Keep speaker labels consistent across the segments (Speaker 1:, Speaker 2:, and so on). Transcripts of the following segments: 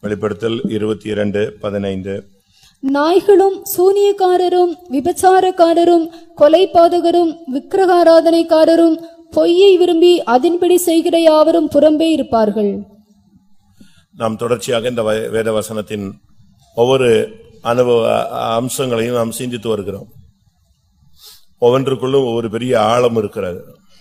Speaker 1: வெளிப்படுத்தல் இருபத்தி இரண்டு பதினைந்து
Speaker 2: நாய்களும் சூனியக்காரரும் விபச்சாரக்காரரும் கொலைபாதகரும் விக்கிரகாராதனைக்காரரும் பொய்யை விரும்பி அதின்படி செய்கிற யாவரும் புறம்பே இருப்பார்கள்
Speaker 1: நாம் தொடர்ச்சியாக இந்த வே- வேத வசனத்தின் ஒவ்வொரு அனுபவ அ- அம்சங்களையும் நாம் சிந்தித்து வருகிறோம் ஒவ்வொன்றுக்குள்ளும் ஒவ்வொரு பெரிய ஆழம் இருக்கிறது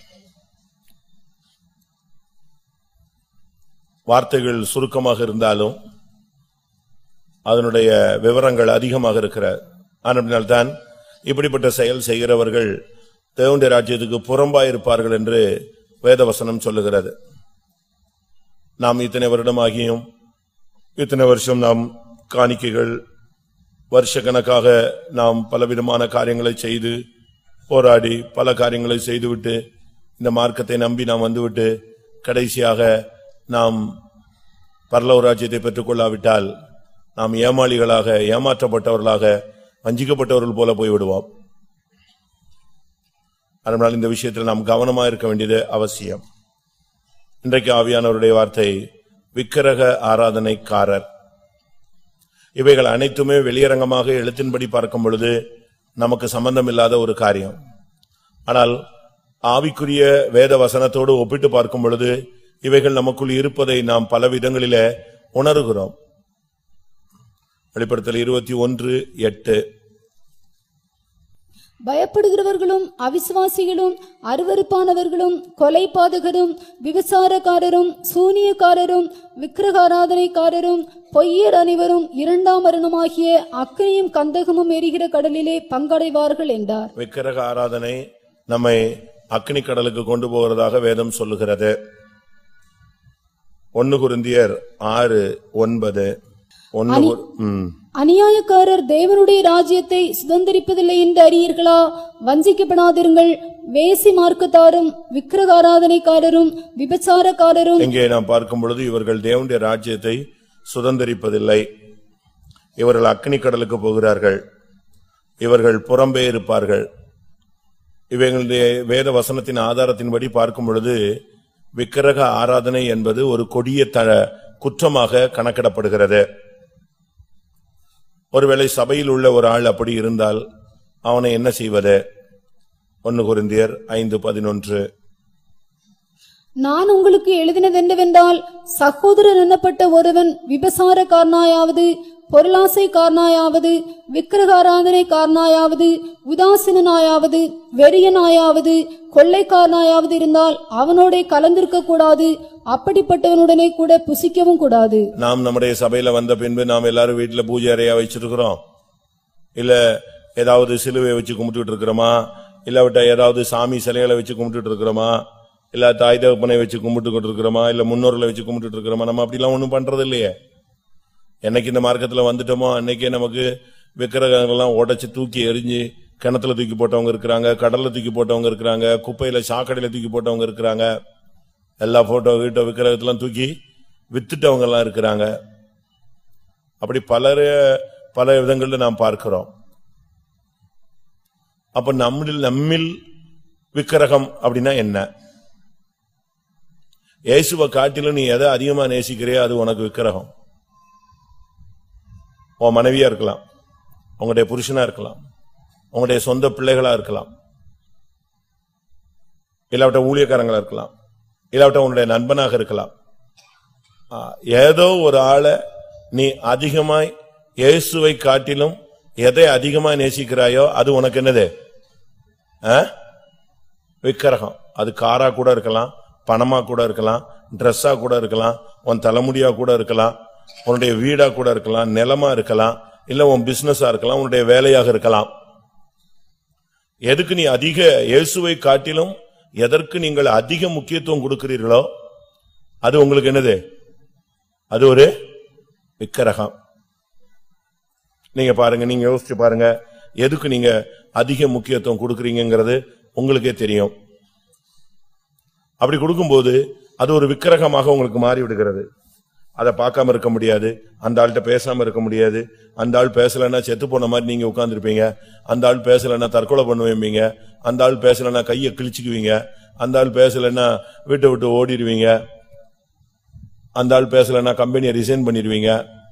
Speaker 1: வார்த்தைகள் சுருக்கமாக இருந்தாலும் அதனுடைய விவரங்கள் அதிகமாக இருக்கிறது ஆனபினால்தான் இப்படிப்பட்ட செயல் செய்கிறவர்கள் தேவனுடைய ராஜ்யத்துக்கு புறம்பாயிருப்பார்கள் என்று வேதவசனம் சொல்லுகிறது நாம் இத்தனை வருடமாகியும் இத்தனை வருஷம் நாம் காணிக்கைகள் வருஷக்கணக்காக நாம் பலவிதமான காரியங்களை செய்து போராடி பல காரியங்களை செய்துவிட்டு இந்த மார்க்கத்தை நம்பி நாம் வந்துவிட்டு கடைசியாக நாம் பரலவ ராஜ்யத்தை பெற்றுக்கொள்ளாவிட்டால் நாம் ஏமாளிகளாக ஏமாற்றப்பட்டவர்களாக வஞ்சிக்கப்பட்டவர்கள் போல போய்விடுவோம் அதனால் இந்த விஷயத்தில் நாம் கவனமாக இருக்க வேண்டியது அவசியம் இன்றைக்கு ஆவியானவருடைய வார்த்தை விக்கிரக ஆராதனைக்காரர் இவைகள் அனைத்துமே வெளியரங்கமாக எழுத்தின்படி பார்க்கும் பொழுது நமக்கு சம்பந்தம் இல்லாத ஒரு காரியம் ஆனால் ஆவிக்குரிய வேத வசனத்தோடு ஒப்பிட்டு பார்க்கும் பொழுது இவைகள் நமக்குள் இருப்பதை நாம் பல விதங்களிலே உணர்கிறோம் வெளிப்படுத்தல் இருபத்தி ஒன்று எட்டு
Speaker 2: பயப்படுகிறவர்களும் அவிசுவாசிகளும் அருவருப்பானவர்களும் கொலைபாதகரும் விபசாரக்காரரும் சூனியக்காரரும் விக்கிரகாராதனைக்காரரும் பொய்யர் அனைவரும் இரண்டாம் மரணமாகிய அக்கினியும் கந்தகமும் எரிகிற கடலிலே பங்கடைவார்கள் என்றார்
Speaker 1: விக்கிரக ஆராதனை நம்மை அக்னி கடலுக்கு கொண்டு போகிறதாக வேதம் சொல்லுகிறது ஒன்னு குருந்தியர் ஆறு ஒன்பது ஒன்னு குரு- ம்.
Speaker 2: அநியாயக்காரர் தேவனுடைய ராஜ்யத்தை சுதந்திரிப்பதில்லை என்று அறியீர்களா வஞ்சிக்கப்படாதிருங்கள் வேசி மார்க்கத்தாரும் விக்கிரகாராதனைக்காரரும் விபச்சாரக்காரரும்
Speaker 1: இங்கே நாம் பார்க்கும் பொழுது இவர்கள் தேவனுடைய ராஜ்யத்தை சுதந்திரிப்பதில்லை இவர்கள் அக்னி கடலுக்கு போகிறார்கள் இவர்கள் புறம்பே இருப்பார்கள் இவங்களுடைய வேத வசனத்தின் ஆதாரத்தின்படி பார்க்கும் பொழுது விக்கிரக ஆராதனை என்பது ஒரு கொடிய த குற்றமாக கணக்கிடப்படுகிறது ஒருவேளை சபையில் உள்ள ஒரு ஆள் அப்படி இருந்தால் அவனை என்ன செய்வது ஒன்னு குருந்தியர் ஐந்து பதினொன்று
Speaker 2: நான் உங்களுக்கு எழுதினதென்னவென்றால் சகோதரர் எண்ணப்பட்ட ஒருவன் விபசாரக்காரனாயாவது பொருளாசைக்காரனாயாவது விக்கிரகாராதனைக்காரனாயாவது உதாசீனாயாவது வெறியனாயாவது கொள்ளைக்காரனாயாவது இருந்தால் அவனோட கலந்திருக்க கூடாது அப்படிப்பட்டவனுடனே கூட புசிக்கவும் கூடாது
Speaker 1: நாம் நம்முடைய சபையில வந்த பின்பு நாம் எல்லாரும் வீட்டுல பூஜை அறையா வச்சிருக்கிறோம் இல்ல ஏதாவது சிலுவை வச்சு கும்பிட்டுட்டு இருக்கிறோமா இல்லாவிட்டா ஏதாவது சாமி சிலைகளை வச்சு கும்பிட்டுட்டு இருக்கிறோமா இல்ல தாய் தகப்பனை வச்சு கும்பிட்டு இருக்கிறோமா இல்ல முன்னோர்களை வச்சு கும்பிட்டுட்டு இருக்கிறோமா நம்ம அப்படிலாம் ஒண்ணும் பண்றது இல்லையே என்னைக்கு இந்த மார்க்கத்துல வந்துட்டோமோ அன்னைக்கே நமக்கு விக்கிரகங்கள்லாம் உடைச்சு தூக்கி எரிஞ்சு கிணத்துல தூக்கி போட்டவங்க இருக்கிறாங்க கடல்ல தூக்கி போட்டவங்க இருக்கிறாங்க குப்பையில சாக்கடையில தூக்கி போட்டவங்க இருக்கிறாங்க எல்லா போட்டோ வீட்டோ விக்கிரகத்தெல்லாம் தூக்கி வித்துட்டவங்க எல்லாம் இருக்கிறாங்க அப்படி பலர பல விதங்கள்ல நாம் பார்க்கிறோம் அப்ப நம்மில் நம்மில் விக்கிரகம் அப்படின்னா என்ன இயேசுவை காட்டிலும் நீ எதை அதிகமா நேசிக்கிறியோ அது உனக்கு விக்கிரகம் உன் மனைவியா இருக்கலாம் உங்களுடைய புருஷனா இருக்கலாம் உங்களுடைய சொந்த பிள்ளைகளா இருக்கலாம் இல்லாவிட்ட ஊழியக்காரங்களா இருக்கலாம் இல்லாவிட்ட உன்னுடைய நண்பனாக இருக்கலாம் ஆ, ஏதோ ஒரு ஆளை நீ அதிகமாய் இயேசுவை காட்டிலும் எதை அதிகமாய் நேசிக்கிறாயோ அது உனக்கு என்னது ஆ? விக்கிரகம் அது காரா கூட இருக்கலாம் பணமா கூட இருக்கலாம் ட்ரெஸ்ஸா கூட இருக்கலாம் உன் தலைமுடியா கூட இருக்கலாம் உன்னுடைய வீடா கூட இருக்கலாம் நிலமா இருக்கலாம் இல்ல உன் பிசினஸா இருக்கலாம் உன்னுடைய வேலையாக இருக்கலாம் எதுக்கு நீ அதிக இயேசுவை காட்டிலும் எதற்கு நீங்கள் அதிக முக்கியத்துவம் கொடுக்கிறீர்களோ அது உங்களுக்கு என்னது அது ஒரு விக்கிரகம் நீங்க பாருங்க நீங்க யோசிச்சு பாருங்க எதுக்கு நீங்க அதிக முக்கியத்துவம் கொடுக்கறீங்கிறது உங்களுக்கே தெரியும் அப்படி கொடுக்கும்போது அது ஒரு விக்கிரகமாக உங்களுக்கு மாறி விடுகிறது அதை பார்க்காம இருக்க முடியாது அந்த ஆள்கிட்ட பேசாம இருக்க முடியாது அந்த ஆள் பேசலைன்னா செத்து போன மாதிரி நீங்க உட்கார்ந்திருப்பீங்க அந்த ஆள் பேசலைன்னா தற்கொலை பண்ணுவீங்க அந்த ஆள் பேசலைன்னா கையை கிழிச்சுக்குவீங்க அந்த ஆள் பேசலைன்னா வீட்டை விட்டு ஓடிடுவீங்க அந்த ஆள் பேசலைன்னா கம்பெனியை ரிசைன் பண்ணிடுவீங்க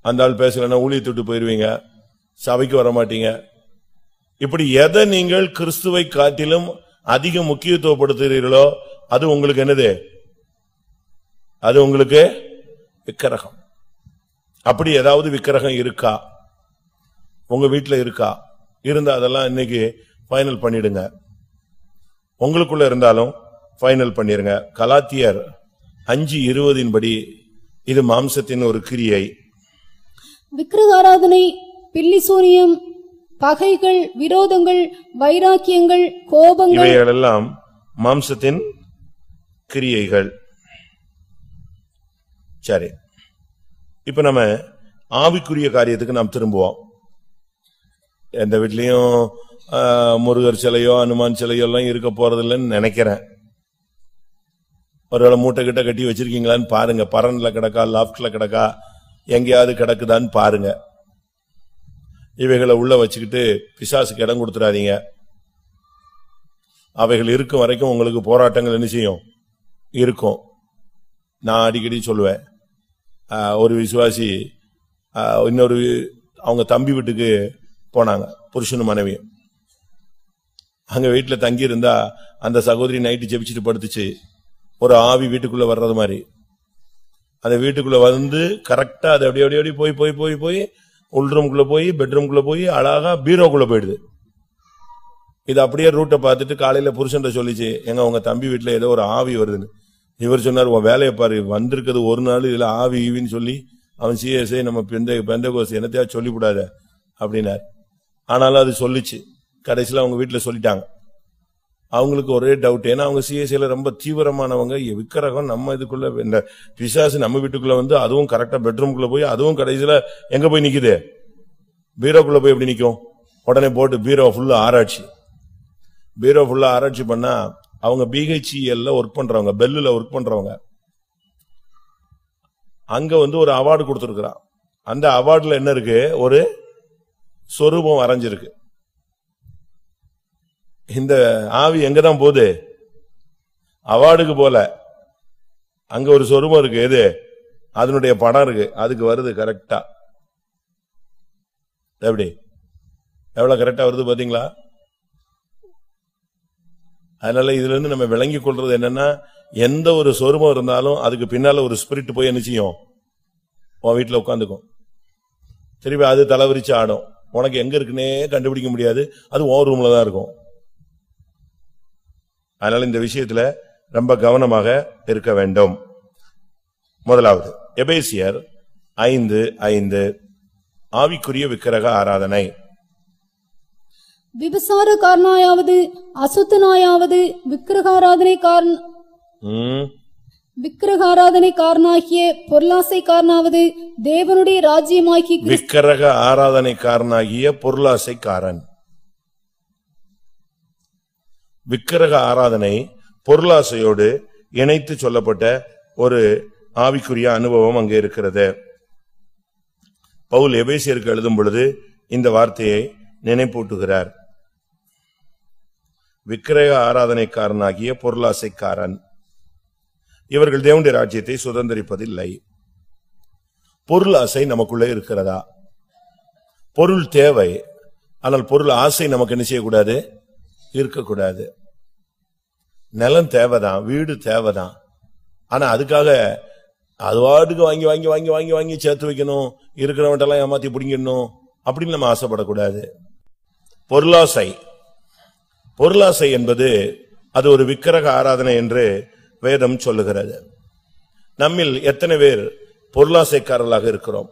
Speaker 1: அந்த ஆள் பேசலன்னா ஊழியத்தை விட்டு போயிருவீங்க சபைக்கு வர மாட்டீங்க இப்படி எதை நீங்கள் கிறிஸ்துவை காட்டிலும் அதிக முக்கியத்துவப்படுத்துகிறீர்களோ அது உங்களுக்கு என்னது அது உங்களுக்கு விக்கிரகம் அப்படி ஏதாவது விக்கிரகம் இருக்கா உங்க வீட்ல இருக்கா இருந்தா அதெல்லாம் இன்னைக்கு ஃபைனல் பண்ணிடுங்க உங்களுக்குள்ள இருந்தாலும் ஃபைனல் பண்ணிருங்க கலாத்தியர் அஞ்சு இருபதின் படி இது மாம்சத்தின் ஒரு கிரியை
Speaker 2: விக்கிரகாராதனை பில்லிசூனியம் பகைகள் விரோதங்கள் வைராக்கியங்கள் கோபங்கள்
Speaker 1: இவைகளெல்லாம் மாம்சத்தின் கிரியைகள் சரி இப்ப நம்ம ஆவிக்குரிய காரியத்துக்கு நாம் திரும்புவோம் எந்த வீட்லயும் ஆ, முருகர் சிலையோ அனுமான் சிலையோ எல்லாம் இருக்க போறதில்லைன்னு நினைக்கிறேன் ஒருவேளை மூட்டை கிட்ட கட்டி வச்சிருக்கீங்களான்னு பாருங்க பரன்ல கிடக்கா லாப்ட்ல கிடக்கா எங்கேயாவது கிடக்குதான்னு பாருங்க இவைகளை உள்ள வச்சுக்கிட்டு பிசாசுக்கு இடம் கொடுத்துறாதீங்க அவைகள் இருக்கும் வரைக்கும் உங்களுக்கு போராட்டங்கள் என்ன செய்யும் இருக்கும் நான் அடிக்கடி சொல்லுவேன் ஆஹ், ஒரு விசுவாசி ஆஹ், இன்னொரு வி- அவங்க தம்பி வீட்டுக்கு போனாங்க புருஷனும் மனைவியும் அங்க வீட்டுல தங்கி இருந்தா அந்த சகோதரி நைட்டு ஜெபிச்சுட்டு படுத்துச்சு ஒரு ஆவி வீட்டுக்குள்ள வர்றது மாதிரி அந்த வீட்டுக்குள்ள வந்து கரெக்டா அது அப்படியே அப்படியே அப்படியே போய் போய் போய் போய் உள் ரூம்குள்ள போய் பெட்ரூம்குள்ள போய் அழகா பீரோக்குள்ள போயிடுது இது அப்படியே ரூட்டை பார்த்துட்டு காலையில புருஷன்ட்ட சொல்லிச்சு எங்க உங்க தம்பி வீட்டுல ஏதோ ஒரு ஆவி வருதுன்னு இவர் சொன்னார் உன் வேலையை பாரு வந்திருக்கிறது ஒரு நாள் இதுல ஆவி ஈவின்னு சொல்லி அவன் சிஎஸ்ஐ நம்ம பெந்த பெந்த கோஸ் என்னத்தையா சொல்லிவிடாத அப்படின்னார் ஆனாலும் அது சொல்லிச்சு கடைசியில அவங்க வீட்டுல சொல்லிட்டாங்க அவங்களுக்கு ஒரே டவுட் ஏன்னா அவங்க சிஎஸ்ஐல ரொம்ப தீவிரமானவங்க எ- விக்கிரகம் நம்ம இதுக்குள்ள இந்த பிசாசு நம்ம வீட்டுக்குள்ள வந்து அதுவும் கரெக்டா பெட்ரூம்குள்ள போய் அதுவும் கடைசியில எங்க போய் நிக்குது பீரோக்குள்ள போய் எப்படி நிக்கும் உடனே போட்டு பீரோ ஃபுல்லா ஆராய்ச்சி பீரோ ஃபுல்லா ஆராய்ச்சி பண்ணா அவங்க பிஹெச்இஎல்ல ஒர்க் பண்றவங்க பெல்லுல ஒர்க் பண்றவங்க அங்க வந்து ஒரு அவார்டு கொடுத்திருக்கிறான் அந்த அவார்டுல என்ன இருக்கு ஒரு சொரூபம் வரைஞ்சிருக்கு இந்த ஆவி எங்கதான் போகுது அவார்டுக்கு போல அங்க ஒரு சொரூபம் இருக்கு எது அதனுடைய படம் இருக்கு அதுக்கு வருது கரெக்டா எப்படி எவ்வளவு கரெக்டா வருது பாத்தீங்களா அதனால இதுல இருந்து நம்ம விளங்கி கொள்றது என்னன்னா எந்த ஒரு சொருமம் இருந்தாலும் அதுக்கு பின்னால ஒரு ஸ்பிரிட் போய் என்ன செய்யும் உன் வீட்டுல உட்காந்துக்கும் திருப்பி அது தலைவிரிச்சு ஆடும் உனக்கு எங்க இருக்குன்னே கண்டுபிடிக்க முடியாது அது உன் ரூம்ல தான் இருக்கும் அதனால இந்த விஷயத்துல ரொம்ப கவனமாக இருக்க வேண்டும் முதலாவது எபேசியர் ஐந்து ஐந்து ஆவிக்குரிய விக்கிரக ஆராதனை
Speaker 2: விபசாரக்காரனாயாவது அசுத்தனாயாவது விக்கிரகாராதனைக்காரன்
Speaker 1: ம்,
Speaker 2: விக்கிரகாராதனைக்காரனாகிய பொருளாசைக்காரனாவது தேவனுடைய ராஜ்யமாக்கி கிறிஸ்து-
Speaker 1: விக்கிரக ஆராதனைக்காரனாகிய பொருளாசைக்காரன் விக்கிரக ஆராதனை பொருளாசையோடு இணைத்து சொல்லப்பட்ட ஒரு ஆவிக்குரிய அனுபவம் அங்கே இருக்கிறது பவுல் எபேசியருக்கு எழுதும் பொழுது இந்த வார்த்தையை நினைப்பூட்டுகிறார் விக்கிரக ஆராதனைக்காரனாகிய பொருளாசைக்காரன் இவர்கள் தேவனுடைய ராஜ்யத்தை சுதந்திரிப்பதில்லை பொருள் ஆசை நமக்குள்ளே இருக்கிறதா பொருள் தேவை ஆனால் பொருள் ஆசை நமக்கு என்ன செய்யக்கூடாது இருக்கக்கூடாது நிலம் தேவைதான் வீடு தேவைதான் ஆனா அதுக்காக அது வாட்டுக்கு வாங்கி வாங்கி வாங்கி வாங்கி வாங்கி சேர்த்து வைக்கணும் இருக்கிறவன்ட்டெல்லாம் ஏமாத்தி பிடிங்கிடணும் அப்படின்னு நம்ம ஆசைப்படக்கூடாது பொருளாசை பொருளாசை என்பது அது ஒரு விக்கிரக ஆராதனை என்று வேதம் சொல்லுகிறது நம்மில் எத்தனை பேர் பொருளாசைக்காரர்களாக இருக்கிறோம்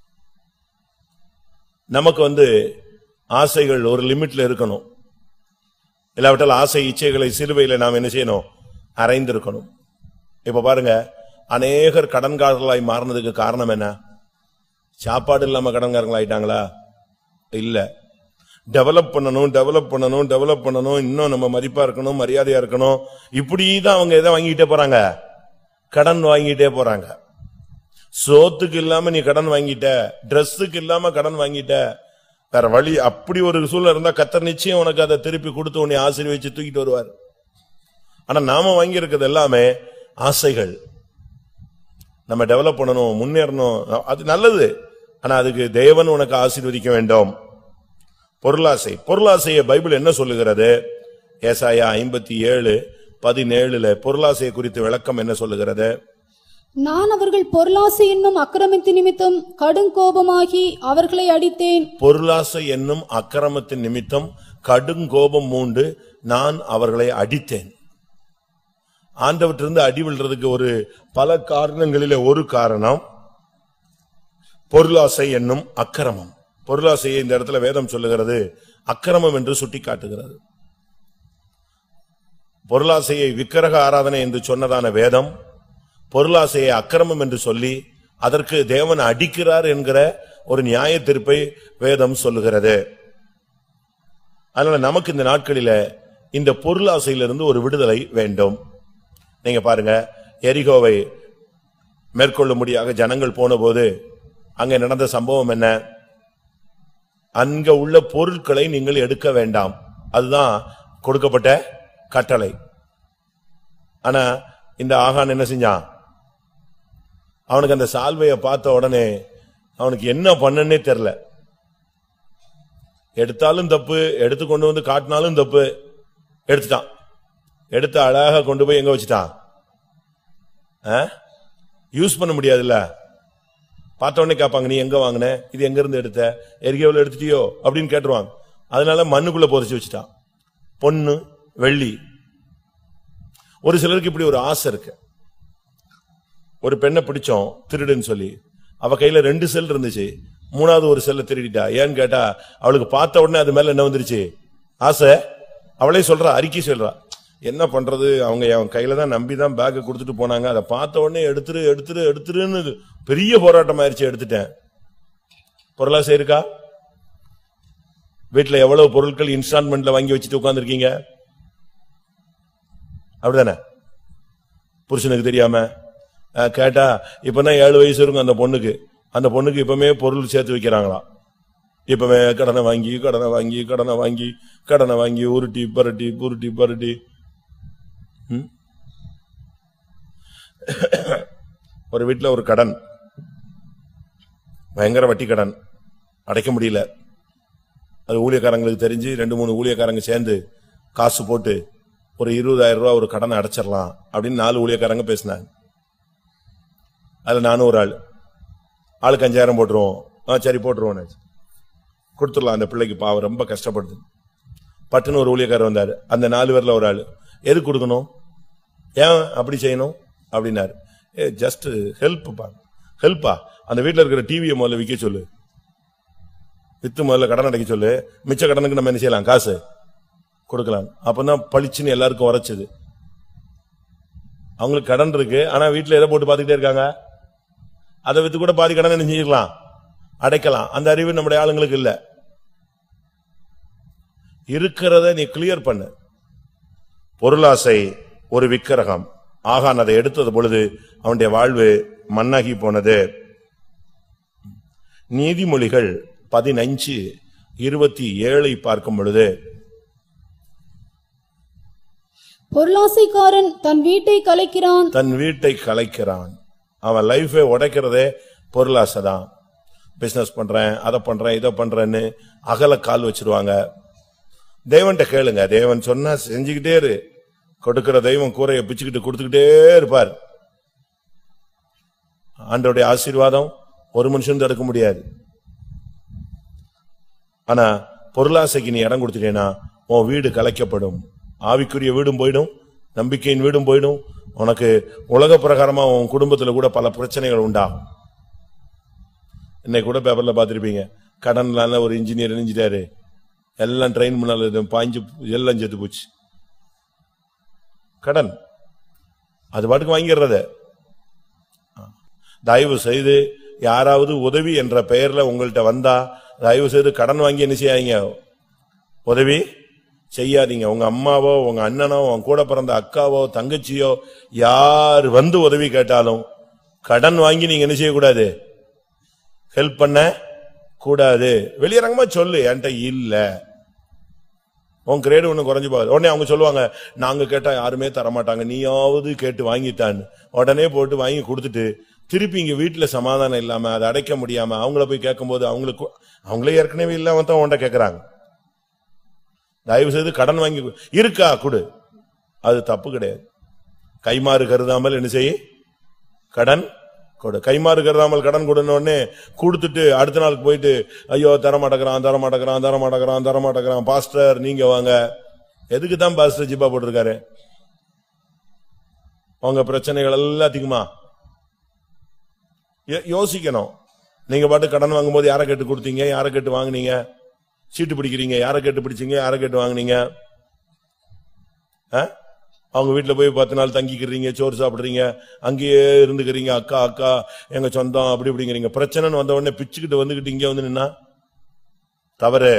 Speaker 1: நமக்கு வந்து ஆசைகள் ஒரு லிமிட்ல இருக்கணும் இல்லாவிட்டால் ஆசை இச்சைகளை சிலுவையில நாம் என்ன செய்யணும் அறைந்திருக்கணும் இப்ப பாருங்க அநேகர் கடன்காரர்களாய் மாறினதுக்கு காரணம் என்ன சாப்பாடு இல்லாம கடன்காரங்களாயிட்டாங்களா இல்ல டெவலப் பண்ணணும் டெவலப் பண்ணணும் டெவலப் பண்ணணும் இன்னும் நம்ம மதிப்பா இருக்கணும் மரியாதையா இருக்கணும் இப்படி தான் அவங்க எதை வாங்கிட்டே போறாங்க கடன் வாங்கிட்டே போறாங்க சோத்துக்கு இல்லாம நீ கடன் வாங்கிட்ட Dressக்கு இல்லாம கடன் வாங்கிட்ட வேற வழி அப்படி ஒரு சூழ்நிலை இருந்தா கத்தர் நிச்சயம் உனக்கு அதை திருப்பி கொடுத்து உன்னை ஆசீர்வதிச்சு தூக்கிட்டு வருவார் ஆனா நாம வாங்கி இருக்கிறது எல்லாமே ஆசைகள் நம்ம டெவலப் பண்ணணும் முன்னேறணும் அது நல்லது ஆனா அதுக்கு தேவன் உனக்கு ஆசீர்வதிக்க வேண்டும் பொருளாசை பொருளாசையை பைபிள் என்ன சொல்லுகிறது ஏசாயா ஐம்பத்தி ஏழு பதினேழுல பொருளாசையை குறித்து விளக்கம் என்ன சொல்லுகிறது
Speaker 2: நான் அவர்கள் பொருளாசை என்னும் அக்கிரமத்து நிமித்தம் கடுங்கோபமாகி அவர்களை அடித்தேன்
Speaker 1: பொருளாசை என்னும் அக்கிரமத்தின் நிமித்தம் கடுங்கோபம் மூண்டு நான் அவர்களை அடித்தேன் ஆண்டவற்றிலிருந்து அடி விழுறதுக்கு ஒரு பல காரணங்களிலே ஒரு காரணம் பொருளாசை என்னும் அக்கிரமம் பொருளாசையை இந்த இடத்துல வேதம் சொல்லுகிறது அக்கிரமம் என்று சுட்டிக்காட்டுகிறது பொருளாசையை விக்கிரக ஆராதனை என்று சொன்னதான வேதம் பொருளாசையை அக்கிரமம் என்று சொல்லி அதற்கு தேவன் அடிக்கிறார் என்கிற ஒரு நியாய தீர்ப்பை வேதம் சொல்லுகிறது அதனால நமக்கு இந்த நாட்களில இந்த பொருளாசையிலிருந்து ஒரு விடுதலை வேண்டும் நீங்க பாருங்க எரிகோவை மேற்கொள்ளும்படியாக ஜனங்கள் போனபோது அங்க நடந்த சம்பவம் என்ன அங்க உள்ள பொருட்களை நீங்கள் எடுக்க வேண்டாம் அதுதான் கொடுக்கப்பட்ட கட்டளை ஆனா இந்த ஆகான் என்ன செஞ்சான் அவனுக்கு அந்த சால்வைய பார்த்த உடனே அவனுக்கு என்ன பண்ணனே தெரியல எடுத்தாலும் தப்பு எடுத்து கொண்டு வந்து காட்டினாலும் தப்பு எடுத்துட்டான் எடுத்து அழகா கொண்டு போய் எங்க வச்சுட்டான் யூஸ் பண்ண முடியாதுல்ல பார்த்த உடனே கேட்பாங்க நீ எங்க வாங்கின இது எங்க இருந்து எடுத்த எரிகேவில் எடுத்துட்டியோ அப்படின்னு கேட்டுருவாங்க அதனால மண்ணுக்குள்ள புதைச்சு வச்சுட்டான் பொண்ணு வெள்ளி ஒரு சிலருக்கு இப்படி ஒரு ஆசை இருக்கு ஒரு பெண்ணை பிடிச்சோம் திருடுன்னு சொல்லி அவ கையில ரெண்டு செல் இருந்துச்சு மூணாவது ஒரு செல்ல திருடிட்டா ஏன்னு கேட்டா அவளுக்கு பார்த்த உடனே அது மேல என்ன வந்துருச்சு ஆசை அவளே சொல்றா அறிக்கை சொல்றா என்ன பண்றது அவங்க என் கையில தான் நம்பி தான் பேக்கை கொடுத்துட்டு போனாங்க அதை பார்த்த உடனே எடுத்துரு எடுத்துரு எடுத்துருன்னு பெரிய போராட்டம் ஆயிருச்சு எடுத்துட்டேன் பொருளாசை இருக்கா வீட்டுல எவ்வளவு பொருட்கள் இன்ஸ்டால்மெண்ட்ல வாங்கி வச்சுட்டு உட்கார்ந்திருக்கீங்க அப்படிதானே புருஷனுக்கு தெரியாம அஹ், கேட்டா இப்பதான் ஏழு வயசு இருக்கும் அந்த பொண்ணுக்கு அந்த பொண்ணுக்கு இப்பமே பொருள் சேர்த்து வைக்கிறாங்களாம் இப்பவே கடனை வாங்கி கடனை வாங்கி கடனை வாங்கி கடனை வாங்கி உருட்டி பரட்டி புருட்டி பரட்டி ம்? ஒரு வீட்டுல ஒரு கடன் பயங்கர வட்டி கடன் அடைக்க முடியல அது ஊழியக்காரங்களுக்கு தெரிஞ்சு ரெண்டு மூணு ஊழியக்காரங்க சேர்ந்து காசு போட்டு ஒரு இருபதாயிரம் ரூபாய் ஒரு கடனை அடைச்சிடலாம் அப்படின்னு நாலு ஊழியக்காரங்க பேசினாங்க அதுல நானும் ஒரு ஆள் ஆளுக்கு அஞ்சாயிரம் போட்டுருவோம் ஆ சரி போட்டுருவோம் கொடுத்துடலாம் அந்த பிள்ளைக்கு பாவம் ரொம்ப கஷ்டப்படுது பட்டுன்னு ஒரு ஊழியக்காரர் வந்தாரு அந்த நாலு பேர்ல ஒரு ஆள் எது கொடுக்கணும் ஏன் அப்படி செய்யணும் அப்படின்னாரு ஏ ஜஸ்ட் ஹெல்ப் பா ஹெல்ப்பா அந்த வீட்ல இருக்கிற டிவியை முதல்ல விற்க சொல்லு வித்து முதல்ல கடன் அடைக்க சொல்லு மிச்ச கடனுக்கு நம்ம என்ன செய்யலாம் காசு கொடுக்கலாம் அப்பதான் பளிச்சுன்னு எல்லாருக்கும் உரைச்சது அவங்களுக்கு கடன் இருக்கு ஆனா வீட்டுல எதை போட்டு பாத்துக்கிட்டே இருக்காங்க அதை வித்து கூட பாதி கடன் என்ன செஞ்சிடலாம் அடைக்கலாம் அந்த அறிவு நம்முடைய ஆளுங்களுக்கு இல்ல இருக்கிறத நீ கிளியர் பண்ணு பொருளாசை ஒரு விக்கிரகம் ஆகான் அதை எடுத்தது பொழுது அவனுடைய வாழ்வு மண்ணாகி போனது நீதிமொழிகள் பதினஞ்சு இருபத்தி ஏழை பார்க்கும் பொழுது
Speaker 2: பொருளாசைக்காரன் தன் வீட்டை கலைக்கிறான்
Speaker 1: தன் வீட்டை கலைக்கிறான் அவன் லைஃபை உடைக்கிறதே பொருளாசை தான் பிசினஸ் பண்றேன் அதை பண்றேன் இதை பண்றேன்னு அகல கால் வச்சிருவாங்க தேவன்கிட்ட கேளுங்க தேவன் சொன்னா செஞ்சுக்கிட்டே இரு கொடுக்கிற தெய்வம் கூரையை பிச்சுக்கிட்டு கொடுத்துக்கிட்டே இருப்பார் ஆண்டோடைய ஆசீர்வாதம் ஒரு மனுஷன் தடுக்க முடியாது ஆனா பொருளாசைக்கு நீ இடம் கொடுத்துட்டேனா உன் வீடு கலைக்கப்படும் ஆவிக்குரிய வீடும் போயிடும் நம்பிக்கையின் வீடும் போயிடும் உனக்கு உலக பிரகாரமா உன் குடும்பத்துல கூட பல பிரச்சனைகள் உண்டாகும் இன்னைக்கு கூட பேப்பர்ல பாத்திருப்பீங்க கடன்ல ஒரு இன்ஜினியர் இணைஞ்சிட்டாரு எல்லாம் ட்ரெயின் முன்னால பாஞ்சு எல்லாம் செத்து போச்சு கடன் அது பாட்டுக்கு வாங்கிடுறது தயவு செய்து யாராவது உதவி என்ற பெயர்ல உங்கள்ட்ட வந்தா தயவு செய்து கடன் வாங்கி என்ன செய்யாதீங்க உதவி செய்யாதீங்க உங்க அம்மாவோ உங்க அண்ணனோ உங்க கூட பிறந்த அக்காவோ தங்கச்சியோ யார் வந்து உதவி கேட்டாலும் கடன் வாங்கி நீங்க என்ன செய்யக்கூடாது ஹெல்ப் பண்ண கூடாது வெளியரங்கமா சொல்லு என்கிட்ட இல்ல உன் கிரேடு ஒண்ணு குறைஞ்சு போகுது உடனே அவங்க சொல்லுவாங்க நாங்க கேட்டா யாருமே தர மாட்டாங்க நீயாவது கேட்டு வாங்கிட்டான்னு உடனே போட்டு வாங்கி கொடுத்துட்டு திருப்பி இங்க வீட்டுல சமாதானம் இல்லாம அதை அடைக்க முடியாம அவங்கள போய் கேட்கும்போது அவங்களுக்கு அவங்களே ஏற்கனவே இல்லாம தான் உன்ட கேக்குறாங்க தயவு செய்து கடன் வாங்கி கொடு. இருக்கா கொடு அது தப்பு கிடையாது கைமாறு கருதாமல் என்ன செய்ய கடன் கொடு கைமாறு கருதாமல் கடன் கொடுன உடனே கொடுத்துட்டு அடுத்த நாளுக்கு போயிட்டு ஐயோ தர மாட்டேங்கிறான் தர மாட்டேங்கிறான் தர மாட்டேங்கிறான் தர மாட்டேங்கிறான் பாஸ்டர் நீங்க வாங்க எதுக்கு தான் பாஸ்டர் ஜிப்பா போட்டிருக்காரு உங்க பிரச்சனைகள் எல்லாத்துக்குமா யோ- யோசிக்கணும் நீங்க பாட்டு கடன் வாங்கும்போது யாரை கேட்டு கொடுத்தீங்க யாரை கேட்டு வாங்குனீங்க சீட்டு பிடிக்கிறீங்க யாரை கேட்டு பிடிச்சீங்க யாரை கேட்டு வாங்குனீங்க ஆ? அவங்க வீட்டுல போய் பத்து நாள் தங்கிக்கிறீங்க சோறு சாப்பிடுறீங்க அங்கேயே இருந்துக்கிறீங்க அக்கா அக்கா எங்க சொந்தம் அப்படி இப்படிங்கிறீங்க பிரச்சனைன்னு வந்த உடனே பிச்சுக்கிட்டு வந்துகிட்டு இங்க வந்து நின்னா தவறு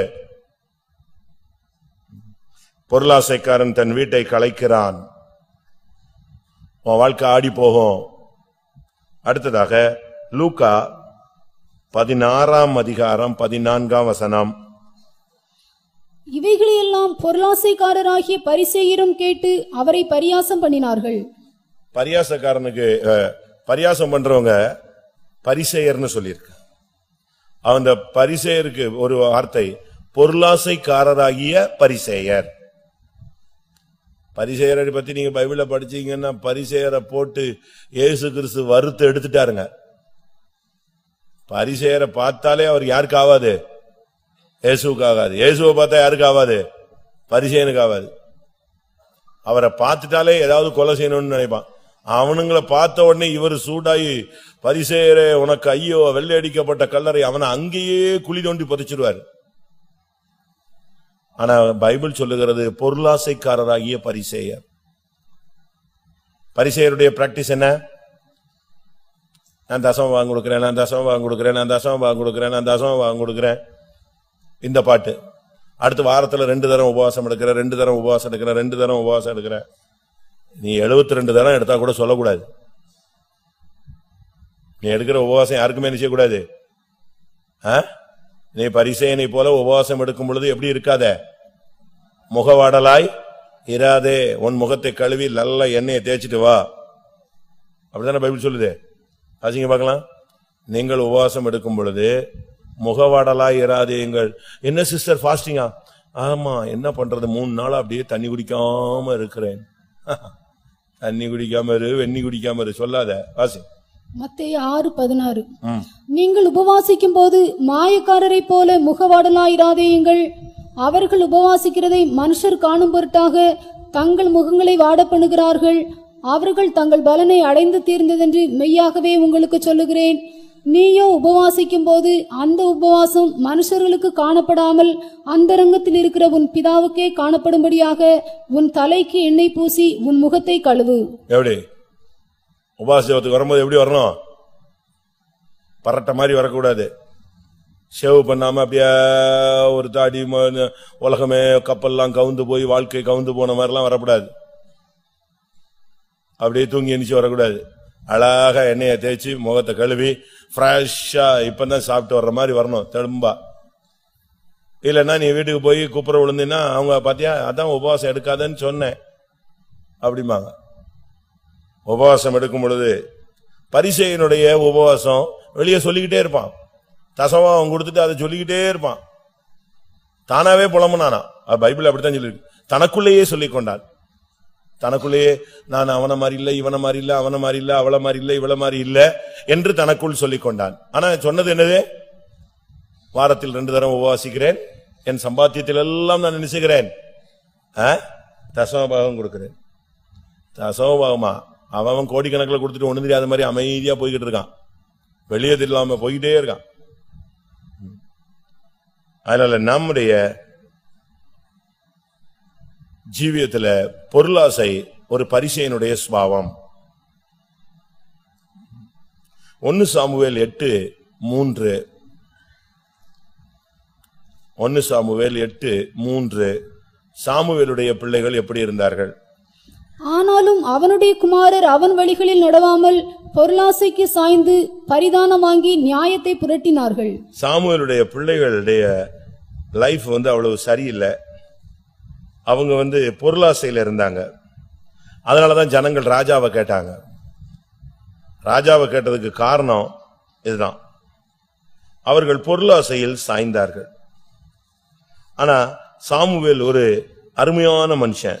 Speaker 1: பொருளாசைக்காரன் தன் வீட்டை கலைக்கிறான் உன் வாழ்க்கை ஆடி போகும் அடுத்ததாக லூக்கா பதினாறாம் அதிகாரம் பதினான்காம் வசனம்
Speaker 2: இவைகளையெல்லாம் பொருளாசைக்காரராகிய பரிசேயரும் கேட்டு அவரை பரியாசம் பண்ணினார்கள்
Speaker 1: பரியாசக்காரனுக்கு அஹ், பரியாசம் பண்றவங்க பரிசெயர்னு சொல்லியிருக்கு அந்த பரிசெயருக்கு ஒரு வார்த்தை பொருளாசைக்காரராகிய பரிசேயர் பரிசெயரை பத்தி நீங்க பைபிள்ல படிச்சீங்கன்னா பரிசெயரை போட்டு இயேசு கிறிஸ்து வறுத்து எடுத்துட்டாருங்க பரிசெயரை பார்த்தாலே அவர் யாருக்கு ஆகாது இயேசுவுக்கு ஆகாது இயேசுவை பார்த்தா யாருக்கு ஆகாது பரிசெயனுக்கு ஆகாது அவரை பார்த்துட்டாலே ஏதாவது கொலை செய்யணும்னு நினைப்பான் அவனுங்களை பார்த்த உடனே இவர் சூடாயி பரிசேயரே உனக்கு ஐயோ வெள்ளை அடிக்கப்பட்ட கல்லறை அவனை அங்கேயே குழி தோண்டி புதைச்சிருவார் ஆனா பைபிள் சொல்லுகிறது பொருளாசைக்காரராகிய பரிசேயர் பரிசேயருடைய பிராக்டிஸ் என்ன நான் தசமம் வாங்கி கொடுக்கிறேன் நான் தசமம் வாங்கி கொடுக்கிறேன் நான் தசமம் வாங்கி கொடுக்கிறேன் நான் தசமம் வாங்கி கொடுக்கிறேன் இந்த பாட்டு அடுத்த வாரத்துல ரெண்டு தரம் உபவாசம் எடுக்கிற ரெண்டு தரம் உபவாசம் எடுக்கிற ரெண்டு தரம் உபவாசம் எடுக்கிற நீ 72 ரெண்டு தரம் எடுத்தா கூட சொல்லக்கூடாது நீ எடுக்கிற உபவாசம் யாருக்குமே என்ன செய்யக்கூடாது ஆ? நீ பரிசேயனை போல உபவாசம் எடுக்கும் பொழுது எப்படி இருக்காத முகவாடலாய் இராதே உன் முகத்தை கழுவி நல்ல எண்ணெயை தேய்ச்சிட்டு வா அப்படிதானே பைபிள் சொல்லுது வாசிங்க பார்க்கலாம் நீங்கள் உபவாசம் எடுக்கும் பொழுது முகவாடலாய் இராதேங்கள் என்ன சிஸ்டர் ஃபாஸ்டிங்கா ஆமா என்ன பண்றது மூணு நாளா அப்படியே தண்ணி குடிக்காம இருக்கிறேன் தண்ணி குடிக்காம இரு வெண்ணி குடிக்காம இரு சொல்லாத வாசி
Speaker 2: மத்தேயு ஆறு பதினாறு
Speaker 1: ம்.
Speaker 2: நீங்கள் உபவாசிக்கும் போது மாயக்காரரைப் போல முகவாடலாயிராதேயுங்கள் அவர்கள் உபவாசிக்கிறதை மனுஷர் காணும் பொருட்டாக தங்கள் முகங்களை வாட பண்ணுகிறார்கள் அவர்கள் தங்கள் பலனை அடைந்து தீர்ந்ததென்று மெய்யாகவே உங்களுக்கு சொல்லுகிறேன் நீயோ உபவாசிக்கும் போது அந்த உபவாசம் மனுஷர்களுக்கு காணப்படாமல் அந்தரங்கத்தில் இருக்கிற உன் பிதாவுக்கே காணப்படும்படியாக உன் தலைக்கு எண்ணெய் பூசி உன் முகத்தை கழுவு
Speaker 1: எப்படி உபாசத்துக்கு வரும்போது எப்படி வரணும் பரட்ட மாதிரி வரக்கூடாது ஷேவ் பண்ணாம அப்படியே ஒரு தாடி ம- உலகமே கப்பல்லாம் கவுந்து போய் வாழ்க்கை கவுந்து போன மாதிரிலாம் வரக்கூடாது அப்படியே தூங்கி எந்திரிச்சு வரக்கூடாது அழகா எண்ணெயை தேய்ச்சி முகத்தை கழுவி ஃப்ரெஷ்ஷா இப்பதான் சாப்பிட்டு வர்ற மாதிரி வரணும் தெம்பா இல்லைன்னா நீ வீட்டுக்கு போய் குப்புற விழுந்தீங்கன்னா அவங்க பாத்தியா அதான் உபவாசம் எடுக்காதன்னு சொன்னேன் அப்படிம்பாங்க உபவாசம் எடுக்கும் பொழுது பரிசையினுடைய உபவாசம் வெளியே சொல்லிக்கிட்டே இருப்பான் தசவா அவன் கொடுத்துட்டு அதை சொல்லிக்கிட்டே இருப்பான் தானாவே புலம்புனானா அது பைபிள் அப்படித்தான் சொல்லிருக்கு தனக்குள்ளேயே சொல்லிக் கொண்டான் தனக்குள்ளேயே நான் அவன மாதிரி இல்ல இவன மாதிரி இல்ல அவன மாதிரி இல்ல அவள மாதிரி இல்ல இவள மாதிரி இல்ல என்று தனக்குள் சொல்லிக் கொண்டான் ஆனா சொன்னது என்னது வாரத்தில் ரெண்டு தரம் உபவாசிக்கிறேன் என் சம்பாத்தியத்தில் எல்லாம் நான் நினைச்சுகிறேன் தசமபாகம் கொடுக்கிறேன் தசமபாகமா அவன் அவன் கோடிக்கணக்கில் கொடுத்துட்டு ஒண்ணு தெரியாத மாதிரி அமைதியா போய்கிட்டு இருக்கான் வெளியே இல்லாம போய்கிட்டே இருக்கான் அதனால நம்முடைய ஜீவியத்துல பொருளாசை ஒரு பரிசையினுடைய சுபாவம் ஒன்னு சாமுவேல் எட்டு மூன்று ஒன்னு சாமுவேல் எட்டு மூன்று சாமுவேலுடைய பிள்ளைகள் எப்படி இருந்தார்கள்
Speaker 2: ஆனாலும் அவனுடைய குமாரர் அவன் வழிகளில் நடவாமல் பொருளாசைக்கு சாய்ந்து பரிதானம் வாங்கி நியாயத்தை புரட்டினார்கள்
Speaker 1: சாமுவேலுடைய பிள்ளைகளுடைய லைஃப் வந்து அவ்வளவு சரியில்லை அவங்க வந்து பொருளாசையில இருந்தாங்க அதனாலதான் ஜனங்கள் ராஜாவை கேட்டாங்க ராஜாவை கேட்டதுக்கு காரணம் இதுதான் அவர்கள் பொருளாசையில் சாய்ந்தார்கள் ஆனா சாமுவேல் ஒரு அருமையான மனுஷன்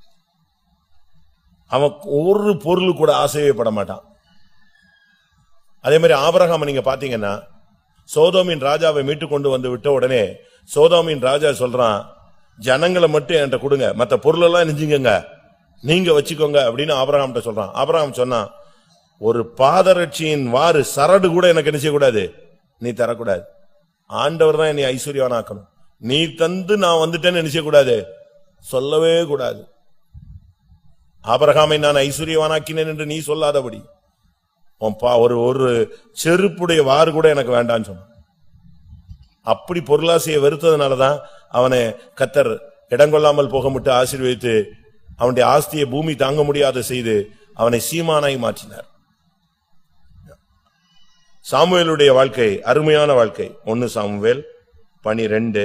Speaker 1: அவன் ஒரு பொருள் கூட ஆசையே பட மாட்டான் அதே மாதிரி ஆபரகாம நீங்க பாத்தீங்கன்னா சோதோமின் ராஜாவை மீட்டு கொண்டு வந்து விட்ட உடனே சோதோமின் ராஜா சொல்றான் ஜனங்களை மட்டும் என்கிட்ட கொடுங்க மத்த பொருள் எல்லாம் நெஞ்சுங்க நீங்க வச்சுக்கோங்க அப்படின்னு ஆபரகாம்கிட்ட சொல்றான் ஆபரகாம் சொன்னான் ஒரு பாதரட்சியின் வாறு சரடு கூட எனக்கு என்ன செய்யக்கூடாது நீ தரக்கூடாது ஆண்டவர் தான் என்னை ஐஸ்வர்யவானாக்கணும் நீ தந்து நான் வந்துட்டேன்னு என்ன செய்யக்கூடாது சொல்லவே கூடாது ஆபரகாமை நான் ஐஸ்வர்யவானாக்கினேன் என்று நீ சொல்லாதபடி உன் பா- ஒரு ஒரு செருப்புடைய வாறு கூட எனக்கு வேண்டான்னு சொன்னான் அப்படி பொருளாசையை வெறுத்ததுனாலதான் அவனை கத்தர் இடங்கொள்ளாமல் போக முட்டு ஆசீர்வதித்து அவனுடைய ஆஸ்தியை பூமி தாங்க முடியாத செய்து அவனை சீமானாய் மாற்றினார் சாமுவேலுடைய வாழ்க்கை அருமையான வாழ்க்கை ஒன்னு சாமுவேல் பனிரெண்டு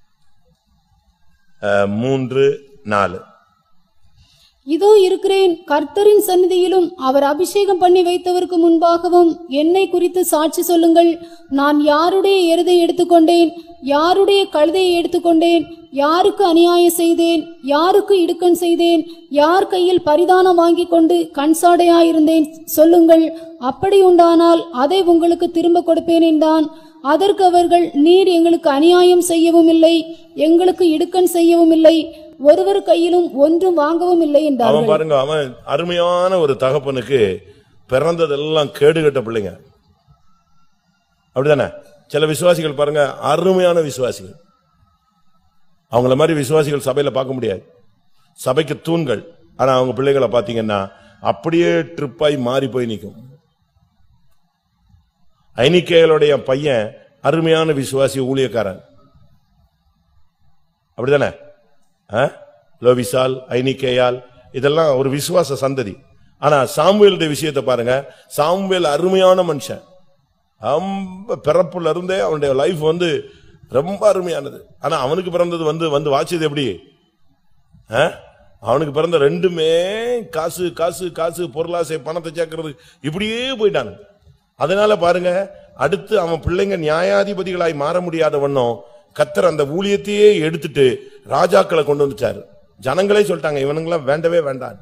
Speaker 1: அஹ், மூன்று நாலு
Speaker 2: இதோ இருக்கிறேன் கர்த்தரின் சந்நிதியிலும் அவர் அபிஷேகம் பண்ணி வைத்தவருக்கு முன்பாகவும் என்னை குறித்து சாட்சி சொல்லுங்கள் நான் யாருடைய எருதை எடுத்துக்கொண்டேன் யாருடைய கழுதையை எடுத்துக்கொண்டேன் யாருக்கு அநியாயம் செய்தேன் யாருக்கு இடுக்கண் செய்தேன் யார் கையில் பரிதானம் வாங்கிக் கொண்டு கண்சாடையாயிருந்தேன் சொல்லுங்கள் அப்படி உண்டானால் அதை உங்களுக்கு திரும்ப கொடுப்பேன் என்றான் அதற்கு அவர்கள் நீர் எங்களுக்கு அநியாயம் செய்யவும் இல்லை எங்களுக்கு இடுக்கண் செய்யவும் இல்லை ஒருவர் கையிலும் ஒன்றும் வாங்கவும் இல்லை
Speaker 1: அவன்
Speaker 2: என்றார்கள்
Speaker 1: பாருங்க அவன் அருமையான ஒரு தகப்பனுக்கு பிறந்ததெல்லாம் கேடுகட்ட பிள்ளைங்க அப்படிதானே சில விசுவாசிகள் பாருங்க அருமையான விசுவாசிகள் அவங்கள மாதிரி விசுவாசிகள் சபையில பார்க்க முடியாது சபைக்கு தூண்கள் ஆனா அவங்க பிள்ளைகளை பாத்தீங்கன்னா அப்படியே ட்ரிப்பாய் மாறி போய் நிக்கும் ஐனிக்கைகளுடைய பையன் அருமையான விசுவாசி ஊழியக்காரன் அப்படிதானே ஆ? லோவிசால் ஐனிக்கேயால் இதெல்லாம் ஒரு விசுவாச சந்ததி ஆனா சாமுவேலுடைய விஷயத்தை பாருங்க சாமுவேல் அருமையான மனுஷன் ரொம்ப பிறப்புல இருந்தே அவனுடைய லைஃப் வந்து ரொம்ப அருமையானது ஆனா அவனுக்கு பிறந்தது வந்து வந்து வாச்சது எப்படி ஆ? அவனுக்கு பிறந்த ரெண்டுமே காசு காசு காசு பொருளாசை பணத்தை சேர்க்கறது இப்படியே போயிட்டானு அதனால பாருங்க அடுத்து அவன் பிள்ளைங்க நியாயாதிபதிகளாய் மாற முடியாத வண்ணம் கத்தர் அந்த ஊழியத்தையே எடுத்துட்டு ராஜாக்களை கொண்டு வந்துட்டாரு ஜனங்களே சொல்லிட்டாங்க இவனுங்களாம் வேண்டவே வேண்டாம்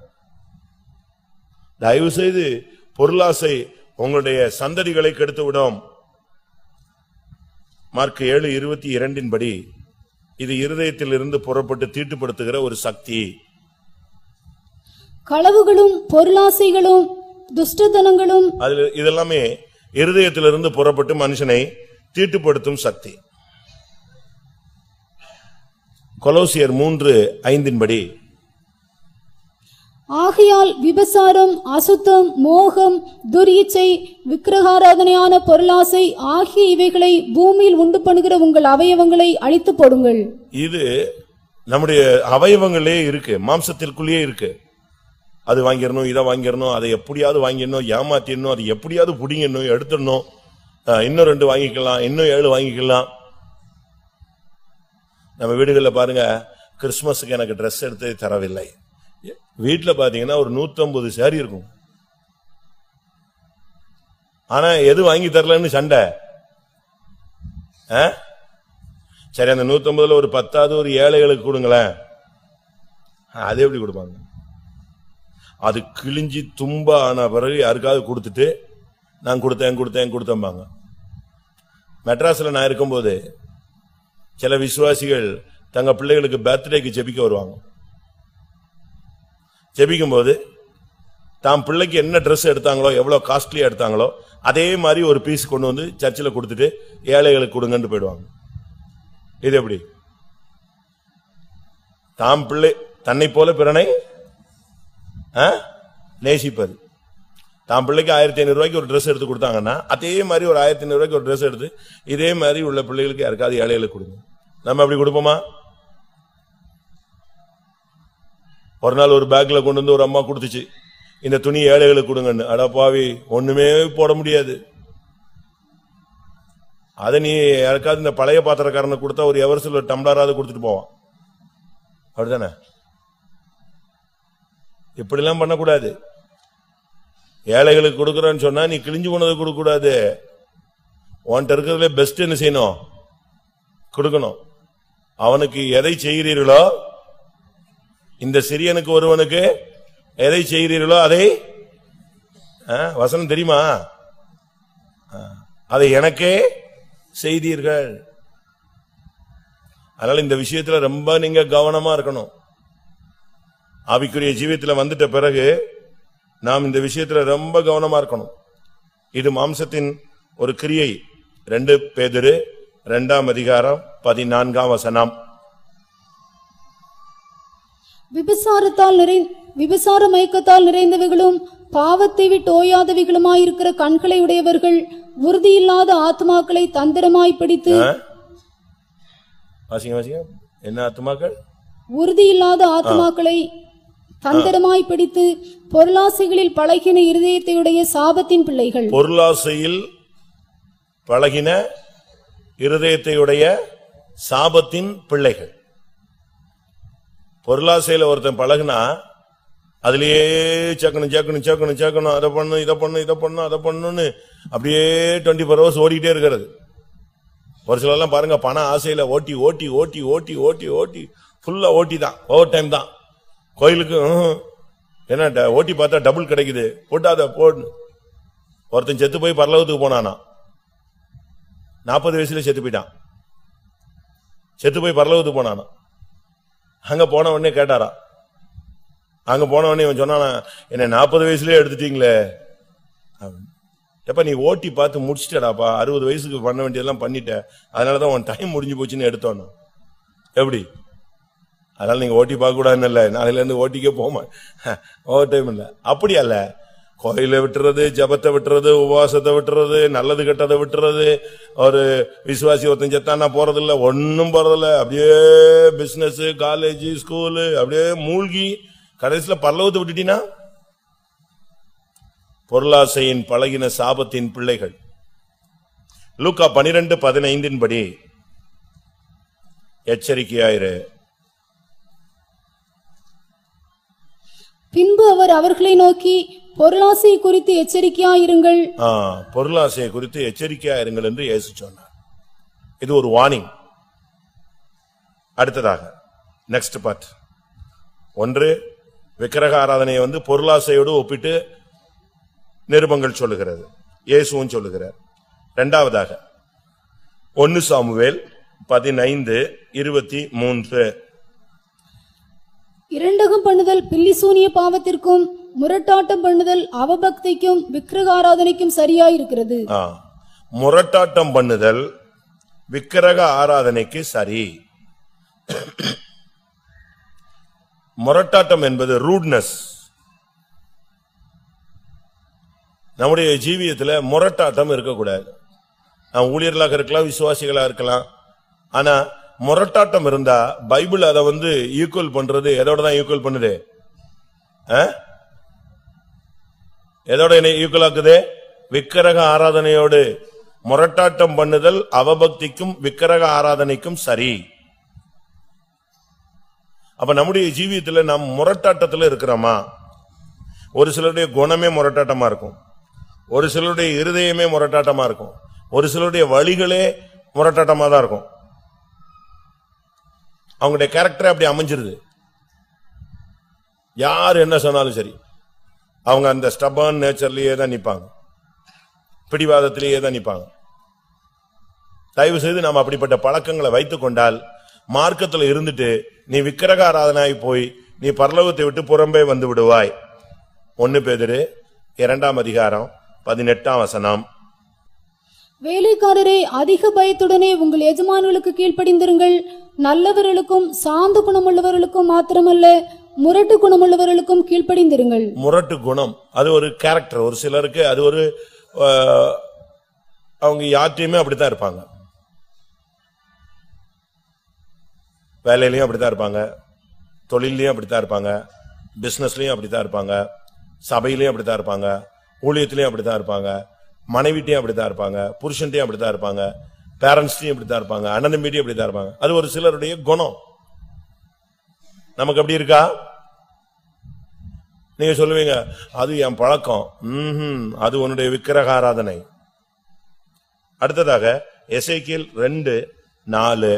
Speaker 1: தயவு செய்து பொருளாசை உங்களுடைய சந்ததிகளை கெடுத்து விடும் மார்க் ஏழு இருபத்தி இரண்டின் படி இது இருதயத்தில் இருந்து புறப்பட்டு தீட்டுப்படுத்துகிற ஒரு சக்தி
Speaker 2: களவுகளும் பொருளாசைகளும் துஷ்டத்தனங்களும்
Speaker 1: அதுல இதெல்லாமே இருதயத்திலிருந்து புறப்பட்டு மனுஷனை தீட்டுப்படுத்தும் சக்தி கொலோசியர் மூன்று ஐந்தின்படி
Speaker 2: ஆகையால் விபசாரம் அசுத்தம் மோகம் துரியச்சை விக்கிரகாராதனையான பொருளாசை ஆகிய இவைகளை பூமியில் உண்டு பண்ணுகிற உங்கள் அவயவங்களை அழித்து போடுங்கள்
Speaker 1: இது நம்முடைய அவயவங்களே இருக்கு மாம்சத்திற்குள்ளேயே இருக்கு அது வாங்கிடணும் இதை வாங்கிடணும் அதை எப்படியாவது வாங்கிடணும் ஏமாத்திடணும் அது எப்படியாவது புடிங்கணும் எடுத்துடணும் அஹ், இன்னும் ரெண்டு வாங்கிக்கலாம் இன்னும் ஏழு வாங்கிக்கலாம் நம்ம வீடுகளில் பாருங்க கிறிஸ்துமஸுக்கு எனக்கு ட்ரெஸ் எடுத்து தரவில்லை வீட்டுல பாத்தீங்கன்னா ஒரு நூத்தம்பது சாரி இருக்கும் ஆனா எது வாங்கி தரலன்னு சண்டை ஆ? சரி அந்த நூத்தம்பதுல ஒரு பத்தாவது ஒரு ஏழைகளுக்கு கொடுங்களேன் அது எப்படி கொடுப்பாங்க அது கிழிஞ்சி தும்பா ஆன பிறகு யாருக்காவது கொடுத்துட்டு நான் கொடுத்தேன் கொடுத்தேன் கொடுத்தேன்பாங்க மெட்ராஸ்ல நான் இருக்கும்போது சில விசுவாசிகள் தங்க பிள்ளைகளுக்கு பர்த்டேக்கு ஜெபிக்க வருவாங்க ஜெபிக்கும் போது தாம் பிள்ளைக்கு என்ன Dress எடுத்தாங்களோ எவ்வளவு காஸ்ட்லியா எடுத்தாங்களோ அதே மாதிரி ஒரு பீஸ் கொண்டு வந்து சர்ச்சில் கொடுத்துட்டு ஏழைகளுக்கு கொடுங்கன்னு போயிடுவாங்க இது எப்படி தாம் பிள்ளை தன்னை போல பிறனை ஆ? நேசிப்பது தாம் பிள்ளைக்கு ஆயிரத்தி ஐநூறு ரூபாய்க்கு ஒரு Dress எடுத்து கொடுத்தாங்கன்னா அதே மாதிரி ஒரு ஆயிரத்தி ஐநூறு ரூபாய்க்கு ஒரு Dress எடுத்து இதே மாதிரி உள்ள பிள்ளைகளுக்கு யாருக்காவது ஏழைகளுக்கு கொடுங்க நம்ம அப்படி கொடுப்போமா ஒரு நாள் ஒரு பேக்ல கொண்டு வந்து ஒரு அம்மா கொடுத்துச்சு இந்த துணி ஏழைகளுக்கு கொடுங்கன்னு அட பாவி ஒண்ணுமே போட முடியாது அத நீ யாருக்காவது இந்த பழைய பாத்திரக்காரனுக்கு கொடுத்தா ஒரு எவர்சில் ஒரு டம்ளராவது கொடுத்துட்டு போவான் அப்படிதானே இப்படிலாம் பண்ணக்கூடாது ஏழைகளுக்கு கொடுக்கறேன்னு சொன்னா நீ கிழிஞ்சு போனதை கொடுக்க கூடாது உன்கிட்ட இருக்கிறதுல பெஸ்ட் என்ன செய்யணும் கொடுக்கணும் அவனுக்கு எதை செய்கிறீர்களோ இந்த சிறியனுக்கு ஒருவனுக்கு எதை செய்கிறீர்களோ அதை ஆ, வசனம் தெரியுமா ஆ, அதை எனக்கே செய்தீர்கள் அதனால இந்த விஷயத்துல ரொம்ப நீங்க கவனமா இருக்கணும் ஆவிக்குரிய ஜீவியத்துல வந்துட்ட பிறகு நாம் இந்த விஷயத்துல ரொம்ப கவனமா இருக்கணும் இது மாம்சத்தின் ஒரு கிரியை ரெண்டு பேதுரு இரண்டாம் அதிகாரம் பதினான்காம் வசனம்
Speaker 2: விபசாரத்தால் நிறை விபசார மயக்கத்தால் நிறைந்தவைகளும் பாவத்தை விட்டு ஓயாதவைகளுமாயிருக்கிற கண்களை உடையவர்கள் உறுதியில்லாத ஆத்மாக்களை தந்திரமாய் பிடித்து
Speaker 1: ஆ? வாசிங்க வாசிங்க என்ன ஆத்துமாக்கள்
Speaker 2: உறுதியில்லாத ஆத்மாக்களை தந்திரமாய் பிடித்து பொருளாசைகளில் பழகின இருதயத்தையுடைய சாபத்தின் பிள்ளைகள்
Speaker 1: பொருளாசையில் பழகின இருதயத்தையுடைய சாபத்தின் பிள்ளைகள் பொருளாசையில ஒருத்தன் பழகுனா அதுலயே சேக்கணும் சேக்கணும் சேக்கணும் சேக்கணும் அதை பண்ணு இதை பண்ணு இதை பண்ணு அதை பண்ணுன்னு அப்படியே டுவெண்ட்டி ஃபோர் ஹவர்ஸ் ஓடிட்டே இருக்கிறது ஒரு சிலர்லாம் பாருங்க பண ஆசையில ஓட்டி ஓட்டி ஓட்டி ஓட்டி ஓட்டி ஓட்டி ஃபுல்லா ஓட்டி தான் ஓவர் டைம் தான் கோயிலுக்கு ம்ஹும். என்ன ட- ஓட்டி பார்த்தா டபுள் கிடைக்குது போட்டாத போடு ஒருத்தன் செத்து போய் பரலோகத்துக்கு போனானா நாற்பது வயசுல செத்து போயிட்டான் செத்து போய் பரலோகத்துக்கு போனானா அங்க போன உடனே கேட்டாரா அங்க போன உடனே இவன் சொன்னானா என்ன நாற்பது வயசுலயே எடுத்துட்டீங்களே அப்படின்னு. எப்ப நீ ஓட்டி பார்த்து முடிச்சிட்டடாப்பா அறுபது வயசுக்கு பண்ண வேண்டியதெல்லாம் பண்ணிட்ட அதனாலதான் உன் டைம் முடிஞ்சு போச்சுன்னு எடுத்தோம் எப்படி அதனால நீங்க ஓட்டி பார்க்க கூடாதுன்னு இல்ல நாளையில இருந்து ஓட்டிக்கே போமா ஓவர் டைம் இல்ல அப்படி அல்ல கோயிலை விட்டுறது ஜபத்தை விட்டுறது உபவாசத்தை விட்டுறது நல்லது கெட்டதை விட்டுறது ஒரு விசுவாசி ஒருத்தன் செத்தானா போறது இல்ல ஒன்னும் போறதில்ல அப்படியே பிசினஸ் காலேஜ் ஸ்கூலு அப்படியே மூழ்கி கடைசியில பல்லவத்தை விட்டுட்டீனா பொருளாசையின் பழகின சாபத்தின் பிள்ளைகள் லூக்கா பனிரெண்டு பதினைந்தின் படி எச்சரிக்கையாயிரு
Speaker 2: பின்பு அவர் அவர்களை நோக்கி பொருளாசை குறித்து எச்சரிக்கையாயிருங்கள்
Speaker 1: ஆ, பொருளாசையை குறித்து எச்சரிக்கையா இருங்கள் என்று இயேசு சொன்னார் இது ஒரு வார்னிங் அடுத்ததாக நெக்ஸ்ட் பார்ட் ஒன்று விக்கிரக ஆராதனையை வந்து பொருளாசையோடு ஒப்பிட்டு நிருபங்கள் சொல்லுகிறது இயேசுவும் சொல்லுகிறார் இரண்டாவதாக ஒன்னு சாமுவேல் பதினைந்து இருபத்தி மூன்று
Speaker 2: இரண்டகம் பண்ணுதல் பில்லிசூனிய பாவத்திற்கும் முரட்டாட்டம் பண்ணுதல் அவபக்திக்கும் விக்கிரகாராதனைக்கும் சரியாயிருக்கிறது
Speaker 1: ஆ, முரட்டாட்டம் பண்ணுதல் விக்கிரக ஆராதனைக்கு சரி முரட்டாட்டம் என்பது ரூட்னஸ் நம்முடைய ஜீவியத்துல முரட்டாட்டம் இருக்கக்கூடாது நாம் ஊழியர்களாக இருக்கலாம் விசுவாசிகளா இருக்கலாம் ஆனா முரட்டாட்டம் இருந்தா பைபிள் அதை வந்து ஈக்குவல் பண்றது எதோட தான் ஈக்குவல் பண்ணுது ஆ? எதோட என்ன ஈக்குவல் ஆக்குது விக்கிரக ஆராதனையோடு முரட்டாட்டம் பண்ணுதல் அவபக்திக்கும் விக்கிரக ஆராதனைக்கும் சரி அப்ப நம்முடைய ஜீவியத்துல நாம் முரட்டாட்டத்துல இருக்கிறோமா ஒரு சிலருடைய குணமே முரட்டாட்டமா இருக்கும் ஒரு சிலருடைய இருதயமே முரட்டாட்டமா இருக்கும் ஒரு சிலருடைய வழிகளே முரட்டாட்டமா தான் இருக்கும் அவங்களுடைய கேரக்டர் அப்படி அமைஞ்சிருது யார் என்ன சொன்னாலும் சரி அவங்க அந்த ஸ்டபான் நேச்சர்லயே தான் நிப்பாங்க பிடிவாதத்திலேயே தான் நிப்பாங்க தயவு செய்து நாம் அப்படிப்பட்ட பழக்கங்களை வைத்துக் கொண்டால் மார்க்கத்துல இருந்துட்டு நீ விக்கிரக ஆராதனாய் போய் நீ பரலோகத்தை விட்டு புறம்பே வந்து விடுவாய் ஒன்னு பேதிரு இரண்டாம் அதிகாரம் பதினெட்டாம் வசனம்
Speaker 2: வேலைக்காரரே அதிக பயத்துடனே உங்கள் எஜமான்களுக்கு கீழ்ப்படிந்திருங்கள் நல்லவர்களுக்கும் சாந்த குணமுள்ளவர்களுக்கும் மாத்திரமல்ல முரட்டு குணமுள்ளவர்களுக்கும் கீழ்ப்படிந்திருங்கள்
Speaker 1: முரட்டு குணம் அது ஒரு கேரக்டர் ஒரு சிலருக்கு அது ஒரு அஹ், அவங்க யார்ட்டையுமே அப்படித்தான் இருப்பாங்க வேலையிலயும் அப்படித்தான் இருப்பாங்க தொழிலையும் அப்படித்தான் இருப்பாங்க பிசினஸ்லயும் அப்படித்தான் இருப்பாங்க சபையிலயும் அப்படித்தான் இருப்பாங்க ஊழியத்திலயும் அப்படித்தான் இருப்பாங்க மனைவிட்டையும் அப்படித்தான் இருப்பாங்க புருஷன்ட்டையும் அப்படித்தான் இருப்பாங்க பேரண்ட்ஸ்டையும் அப்படித்தான் இருப்பாங்க அண்ணன் தம்பிட்டையும் அப்படித்தான் இருப்பாங்க அது ஒரு சிலருடைய குணம் நமக்கு அப்படி இருக்கா நீங்க சொல்லுவீங்க அது என் பழக்கம் ம்ஹும் அது உன்னுடைய விக்கிரக ஆராதனை அடுத்ததாக எசேக்கியேல் ரெண்டு நாலு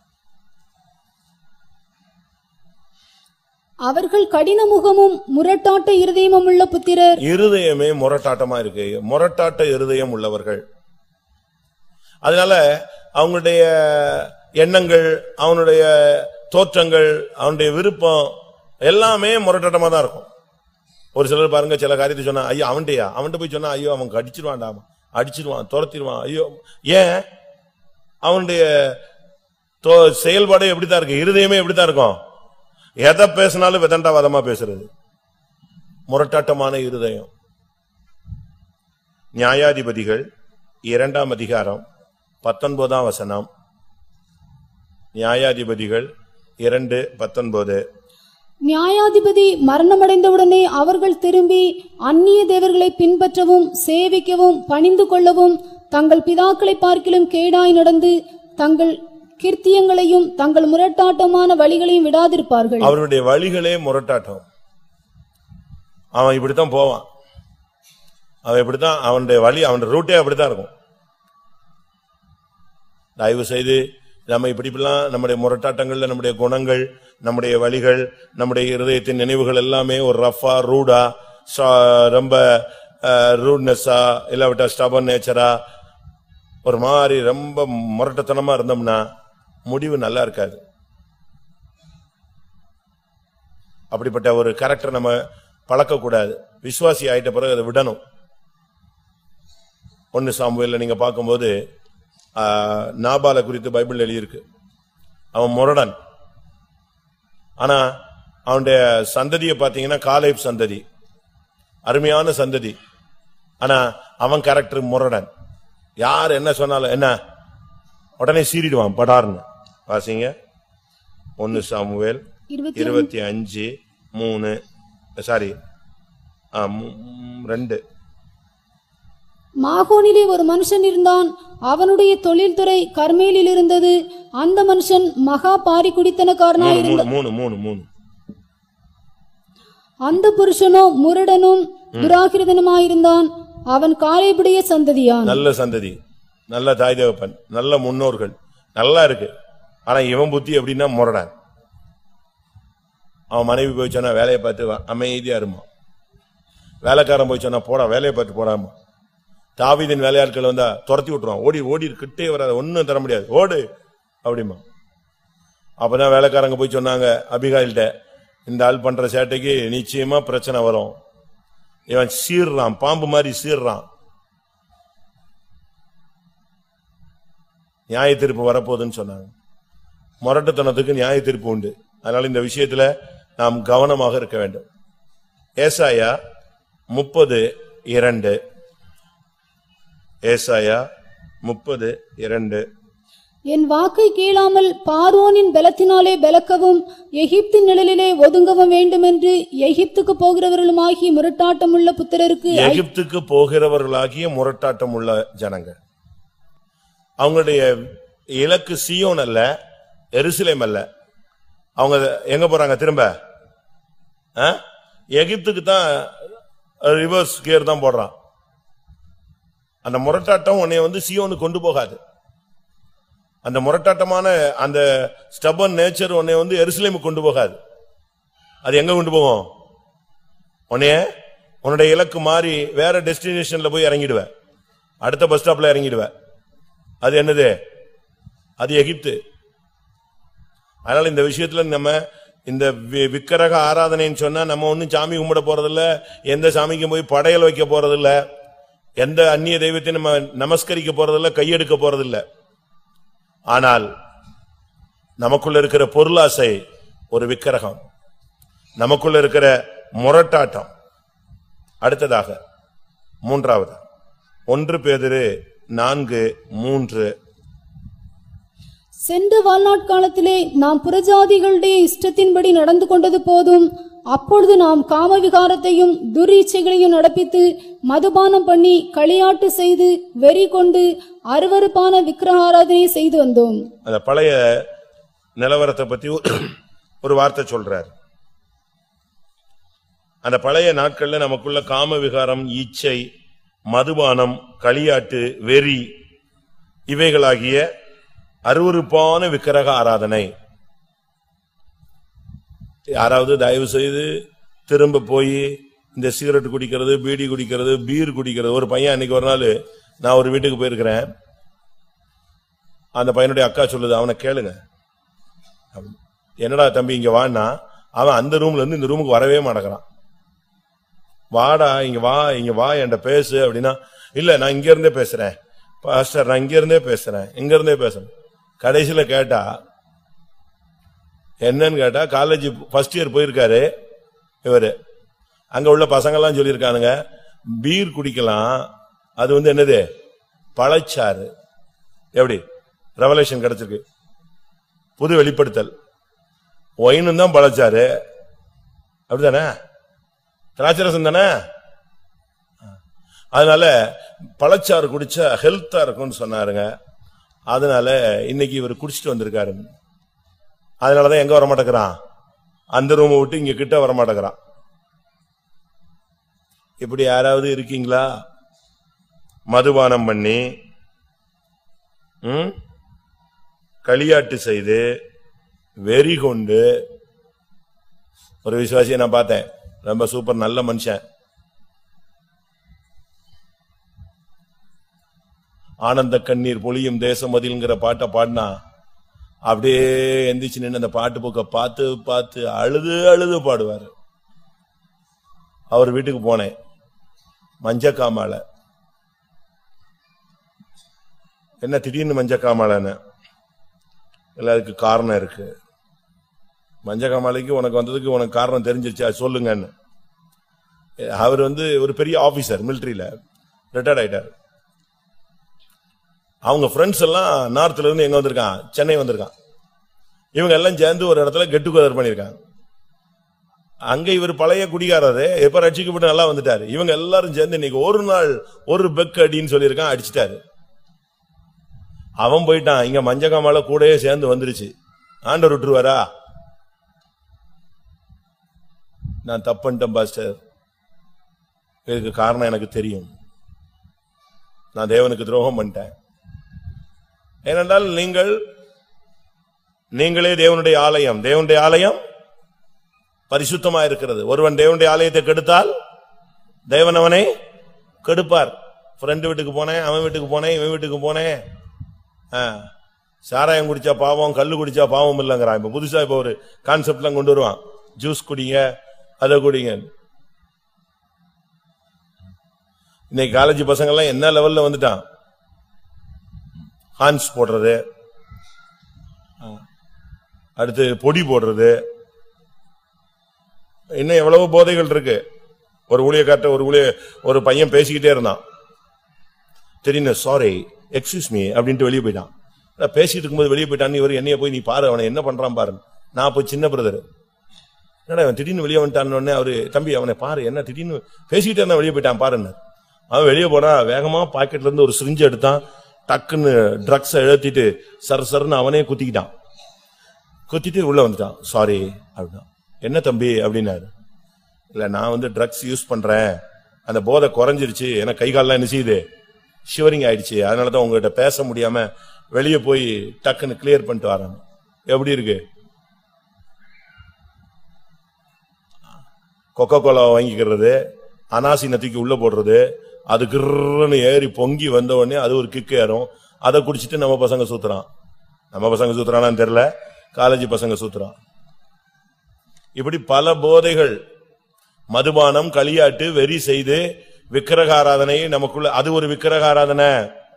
Speaker 2: அவர்கள் கடின முகமும் முரட்டாட்ட இருதயமும் உள்ள புத்திரர்
Speaker 1: இருதயமே முரட்டாட்டமா இருக்கு முரட்டாட்ட இருதயம் உள்ளவர்கள் அதனால அவங்களுடைய எண்ணங்கள் அவனுடைய தோற்றங்கள் அவனுடைய விருப்பம் எல்லாமே முரட்டாட்டமா தான் இருக்கும் ஒரு சிலர் பாருங்க சில காரியத்தை சொன்னா ஐயோ அவன்கிட்டயா அவன்கிட்ட போய் சொன்னா ஐயோ அவன் அடிச்சிருவான்டா அடிச்சிருவான் துரத்திடுவான் ஐயோ ஏன் அவனுடைய தோ- செயல்பாடு எப்படித்தான் இருக்கு இருதயமே எப்படித்தான் இருக்கும் எதை பேசினாலும் விதண்டாவாதமா பேசுறது முரட்டாட்டமான இருதயம் நியாயாதிபதிகள் இரண்டாம் அதிகாரம் பத்தொன்பதாம் வசனம் நியாயாதிபதிகள் இரண்டு பத்தொன்பது
Speaker 2: நியாயாதிபதி மரணமடைந்தவுடனே அவர்கள் திரும்பி அந்நிய தேவர்களை பின்பற்றவும் சேவிக்கவும் பணிந்து கொள்ளவும் தங்கள் பிதாக்களை பார்க்கிலும் கேடாய் நடந்து தங்கள் கிருத்தியங்களையும் தங்கள் முரட்டாட்டமான வழிகளையும் விடாதிருப்பார்கள்
Speaker 1: அவருடைய வழிகளே முரட்டாட்டம் அவன் இப்படித்தான் போவான் அவன் இப்படித்தான் அவனுடைய வழி அவனுடைய ரூட்டே அப்படித்தான் இருக்கும் தயவு செய்து நம்ம இப்படி இப்படிலாம் நம்முடைய முரட்டாட்டங்கள்ல நம்முடைய குணங்கள் நம்முடைய வழிகள் நம்முடைய இருதயத்தின் நினைவுகள் எல்லாமே ஒரு ரஃபா ரூடா சா- ரொம்ப ரூட்னஸா இல்லாவிட்டா ஸ்டபன் நேச்சரா ஒரு மாதிரி ரொம்ப முரட்டத்தனமா இருந்தோம்னா முடிவு நல்லா இருக்காது அப்படிப்பட்ட ஒரு கேரக்டர் நம்ம பழக்கக்கூடாது விசுவாசி ஆயிட்ட பிறகு அதை விடணும் ஒன்னு சாமுவேல்ல நீங்க பார்க்கும்போது ஆ, நாபால குறித்து பைபிள் எழுதியிருக்கு அவன் முரடன் ஆனா அவனுடைய சந்ததியை பாத்தீங்கன்னா காலேப் சந்ததி அருமையான சந்ததி ஆனா அவன் கேரக்டர் முரடன் யார் என்ன சொன்னாலும் என்ன உடனே சீறிடுவான் படார்னு வாசிங்க ஒன்னு சாமுவேல்
Speaker 2: இருபத்தி
Speaker 1: இருபத்தி அஞ்சு மூணு சாரி ரெண்டு
Speaker 2: மாகோனிலே ஒரு மனுஷன் இருந்தான் அவனுடைய தொழில்துறை கர்மேலில் இருந்தது அந்த மனுஷன் மகா பாரி குடித்தனக்காரனாய்
Speaker 1: மூணு
Speaker 2: இருந்த
Speaker 1: மூணு மூணு மூணு மூணு
Speaker 2: அந்த புருஷனோ முரடனும் துராகிருதனுமாயிருந்தான் அவன் காலேபுடைய சந்ததியான்
Speaker 1: நல்ல சந்ததி நல்ல தாய் தகப்பன் நல்ல முன்னோர்கள் நல்லா இருக்கு ஆனா இவன் புத்தி எப்படின்னா முரடன் அவன் மனைவி போய் சொன்னா வேலையை பார்த்து வா, அமைதியா இருமா வேலைக்காரன் போய் சொன்னா போடா வேலையை பார்த்து போடாமா தாவீதின் வேலையாட்கள் வந்தா துரத்தி விட்டுருவான் ஓடி ஓடி கிட்டே வராது ஒண்ணும் தர முடியாது ஓடு அப்படிமா அப்பதான் வேலைக்காரங்க போய் சொன்னாங்க அபிகாயில்ட்ட இந்த ஆள் பண்ற சேட்டைக்கு நிச்சயமா பிரச்சனை வரும் இவன் சீர்றான் பாம்பு மாதிரி சீர்றான் நியாய தீர்ப்பு வரப்போகுதுன்னு சொன்னாங்க முரட்டுத்தனத்துக்கு நியாய தீர்ப்பு உண்டு அதனால இந்த விஷயத்துல நாம் கவனமாக இருக்க வேண்டும் ஏசாயா முப்பது இரண்டு ஏசாயா முப்பது இரண்டு
Speaker 2: என் வாக்கை கேளாமல் பார்வோனின் பலத்தினாலே பலக்கவும் எகிப்தின் நிழலிலே ஒதுங்கவும் வேண்டுமென்று எகிப்துக்கு போகிறவர்களுமாகிய முரட்டாட்டமுள்ள புத்திரருக்கு
Speaker 1: எகிப்துக்கு போகிறவர்களாகிய முரட்டாட்டம் உள்ள ஜனங்கள் அவங்களுடைய இலக்கு சியோன் அல்ல எருசலேம் அல்ல அவங்க எங்க போறாங்க திரும்ப ஆ? எகிப்துக்கு தான் ரிவர்ஸ் கியர் தான் போடுறான் அந்த முரட்டாட்டம் உன்னை வந்து சியோனு கொண்டு போகாது அந்த முரட்டாட்டமான அந்த ஸ்டபன் நேச்சர் உன்னை வந்து எருசலேமுக்கு கொண்டு போகாது அது எங்க கொண்டு போகும் உன்னைய உன்னுடைய இலக்கு மாறி வேற டெஸ்டினேஷன்ல போய் இறங்கிடுவ அடுத்த பஸ் ஸ்டாப்ல இறங்கிடுவ அது என்னது அது எகிப்து அதனால இந்த விஷயத்துல நம்ம இந்த வி- விக்கிரக ஆராதனைன்னு சொன்னா நம்ம ஒண்ணும் சாமி கும்பிட போறதில்ல எந்த சாமிக்கும் போய் படையல் வைக்க போறதில்ல எந்த அந்நிய தெய்வத்தையும் நம்ம நமஸ்கரிக்க போறதில்ல கையெடுக்க போறதில்ல ஆனால் நமக்குள்ள இருக்கிற பொருளாசை ஒரு விக்கிரகம் நமக்குள்ள இருக்கிற முரட்டாட்டம் அடுத்ததாக மூன்றாவது ஒன்று பேதிரு நான்கு மூன்று
Speaker 2: சென்ற வாழ்நாட்காலத்திலே நாம் புறஜாதிகளுடைய இஷ்டத்தின்படி நடந்து கொண்டது போதும் அப்பொழுது நாம் காமவிகாரத்தையும் துரீச்சைகளையும் நடப்பித்து மதுபானம் பண்ணி களியாட்டு செய்து வெறி கொண்டு அருவருப்பான விக்கிரக ஆராதனை செய்து வந்தோம்
Speaker 1: அந்த பழைய நிலவரத்தை பத்தி ஒரு- ஒரு வார்த்தை சொல்றார் அந்த பழைய நாட்கள்ல நமக்குள்ள காம விகாரம் இச்சை மதுபானம் களியாட்டு வெறி இவைகளாகிய அருவருப்பான விக்கிரக ஆராதனை யாராவது தயவு செய்து திரும்ப போய் இந்த சிகரெட் குடிக்கிறது பீடி குடிக்கிறது பீர் குடிக்கிறது ஒரு பையன் அன்னைக்கு ஒரு நாள் நான் ஒரு வீட்டுக்கு போயிருக்கிறேன் அந்த பையனுடைய அக்கா சொல்லுது அவனை கேளுங்க அப்படின்னு. என்னடா தம்பி இங்க வான்னா அவன் அந்த ரூம்ல இருந்து இந்த ரூமுக்கு வரவே மாட்டேங்கிறான் வாடா இங்க வா இங்க வா என்கிட்ட பேசு அப்படின்னா இல்ல நான் இங்க இருந்தே பேசுறேன் பாஸ்டர் நான் இங்க இருந்தே பேசுறேன் இங்க இருந்தே பேசுறேன் கடைசியில கேட்டா என்னன்னு கேட்டா காலேஜ் ஃபர்ஸ்ட் இயர் போயிருக்காரு இவரு அங்க உள்ள பசங்க எல்லாம் சொல்லியிருக்கானுங்க பீர் குடிக்கலாம் அது வந்து என்னது பழச்சாறு எப்படி ரெவலேஷன் கிடைச்சிருக்கு புது வெளிப்படுத்தல் ஒயினும் தான் பழச்சாரு அப்படிதானே திராட்சரசம் தானே அதனால பழச்சாறு குடிச்சா ஹெல்த்தா இருக்கும்னு சொன்னாருங்க அதனால இன்னைக்கு இவர் குடிச்சிட்டு வந்திருக்காரு அதனாலதான் எங்க வர மாட்டேங்கிறான் அந்த ரூமை விட்டு இங்க கிட்ட வர மாட்டேங்கிறான் இப்படி யாராவது இருக்கீங்களா மதுபானம் பண்ணி ம்? களியாட்டு செய்து வெறி கொண்டு ஒரு விசுவாசியை நான் பார்த்தேன் ரொம்ப சூப்பர் நல்ல மனுஷன் ஆனந்த கண்ணீர் பொழியும் தேசம் அதில்ங்கிற பாட்டை பாடினா அப்படியே எந்திரிச்சு நின்று அந்த பாட்டு புக்க பார்த்து பார்த்து அழுது அழுது பாடுவாரு அவர் வீட்டுக்கு போனேன் மஞ்சக்காமால என்ன திடீர்னு மஞ்சக்காமாலன்னு இல்ல அதுக்கு காரணம் இருக்கு மஞ்சக்காமாலைக்கு உனக்கு வந்ததுக்கு உனக்கு காரணம் தெரிஞ்சிருச்சு அது சொல்லுங்கன்னு அவர் வந்து ஒரு பெரிய ஆபீசர் மிலிட்டரியில ரிட்டையர்ட் ஆயிட்டார் அவங்க ஃப்ரெண்ட்ஸ் எல்லாம் நார்த்ல இருந்து எங்க வந்திருக்கான் சென்னை வந்திருக்கான் இவங்க எல்லாம் சேர்ந்து ஒரு இடத்துல கெட் டுகெதர் பண்ணிருக்காங்க அங்க இவர் பழைய குடிகாரரு எப்ப ரட்சிக்கப்பட்டு நல்லா வந்துட்டாரு இவங்க எல்லாரும் சேர்ந்து இன்னைக்கு ஒரு நாள் ஒரு பெக் அடின்னு சொல்லியிருக்கான் அடிச்சிட்டாரு அவன் போயிட்டான் இங்க மஞ்சகாமால கூடயே சேர்ந்து வந்துருச்சு ஆண்டவர் விட்டுருவாரா நான் தப்புன்ட்டேன் பாஸ்டர் இதுக்கு காரணம் எனக்கு தெரியும் நான் தேவனுக்கு துரோகம் பண்ணிட்டேன் ஏனென்றால் நீங்கள் நீங்களே தேவனுடைய ஆலயம் தேவனுடைய ஆலயம் பரிசுத்தமா இருக்கிறது ஒருவன் தேவனுடைய ஆலயத்தை கெடுத்தால் தேவன் அவனை கெடுப்பார் ஃப்ரெண்டு வீட்டுக்கு போனேன் அவன் வீட்டுக்கு போனேன் இவன் வீட்டுக்கு போனேன் ஆ, சாராயம் குடிச்சா பாவம் கல்லு குடிச்சா பாவம் இல்லைங்கிறான் இப்ப புதுசா இப்ப ஒரு கான்செப்ட்லாம் கொண்டு வருவான் ஜூஸ் குடிங்க அதை குடிங்க இன்னைக்கு காலேஜ் பசங்க எல்லாம் என்ன லெவல்ல வந்துட்டான் ஹான்ஸ் போடுறது ஆ. அடுத்து பொடி போடுறது இன்னும் எவ்வளவு போதைகள் இருக்கு ஒரு ஊழியக்கார்ட்ட ஒரு ஊழிய ஒரு பையன் பேசிக்கிட்டே இருந்தான் தெரியும் சாரி எக்ஸ்கியூஸ் மீ அப்படின்ட்டு வெளியே போயிட்டான் நான் பேசிட்டு இருக்கும்போது வெளியே போயிட்டான்னு இவர் என்னைய போய் நீ பாரு அவனை என்ன பண்றான் பாரு நான் போய் சின்ன பிரதர் என்னடா அவன் திடீர்னு வெளியே வந்துட்டான்னு உடனே அவரு தம்பி அவனை பாரு என்ன திடீர்னு பேசிக்கிட்டே இருந்தா வெளியே போயிட்டான் பாருன்னு அவன் வெளியே போனா வேகமா பாக்கெட்ல இருந்து ஒரு சிரிஞ்சு எடுத்தான் டக்குன்னு ட்ரக்ஸ எழுத்திட்டு சர சரன்னு அவனே குத்திக்கிட்டான் குத்திட்டு உள்ள வந்துட்டான் சாரி அப்படின்னா என்ன தம்பி அப்படின்னாரு இல்ல நான் வந்து ட்ரக்ஸ் யூஸ் பண்றேன் அந்த போதை குறைஞ்சிருச்சு எனக்கு கை கால்லாம் என்ன செய்யுது ஷிவரிங் ஆயிடுச்சு அதனாலதான் உங்ககிட்ட பேச முடியாம வெளியே போய் டக்குன்னு கிளியர் பண்ணிட்டு வரேன் எப்படி இருக்கு கொக்கோ கோலா வாங்கிக்கிறது அனாசினை தூக்கி உள்ள போடுறது அது கிர்ன்னு ஏறி பொங்கி வந்த உடனே அது ஒரு கிக்கு ஏறும் அதை குடிச்சிட்டு நம்ம பசங்க சுத்துறான் நம்ம பசங்க சுத்துறானான்னு தெரியல காலேஜ் பசங்க சுத்துறான் இப்படி பல போதைகள் மதுபானம் களியாட்டு வெறி செய்து விக்கிரக ஆராதனை நமக்குள்ள அது ஒரு விக்கிரக ஆராதனை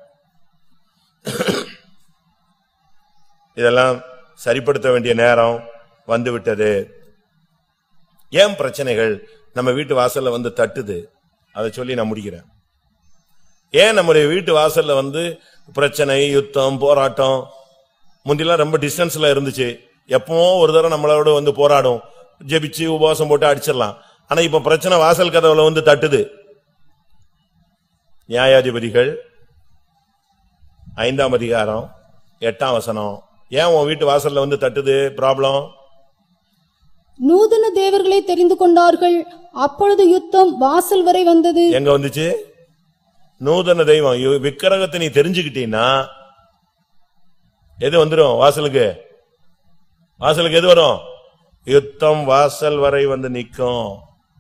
Speaker 1: இதெல்லாம் சரிப்படுத்த வேண்டிய நேரம் வந்து விட்டது ஏன் பிரச்சனைகள் நம்ம வீட்டு வாசல்ல வந்து தட்டுது அதை சொல்லி நான் முடிக்கிறேன் ஏன் நம்முடைய வீட்டு வாசல்ல வந்து பிரச்சனை யுத்தம் போராட்டம் முந்திலாம் ரொம்ப டிஸ்டன்ஸ்ல இருந்துச்சு எப்பவும் ஒரு தடவை நம்மளோட வந்து போராடும் ஜெபிச்சு உபவாசம் போட்டு அடிச்சிடலாம் ஆனா இப்ப பிரச்சனை வாசல் கதவுல வந்து தட்டுது நியாயாதிபதிகள் ஐந்தாம் அதிகாரம் எட்டாம் வசனம் ஏன் உன் வீட்டு வாசல்ல வந்து தட்டுது ப்ராப்ளம்
Speaker 2: நூதன தேவர்களை தெரிந்து கொண்டார்கள் அப்பொழுது யுத்தம் வாசல் வரை வந்தது
Speaker 1: எங்க வந்துச்சு நூதன தெய்வம் இவ- விக்கிரகத்தை நீ தெரிஞ்சுக்கிட்டீன்னா எது வந்துரும் வாசலுக்கு வாசலுக்கு எது வரும் யுத்தம் வாசல் வரை வந்து நிக்கும்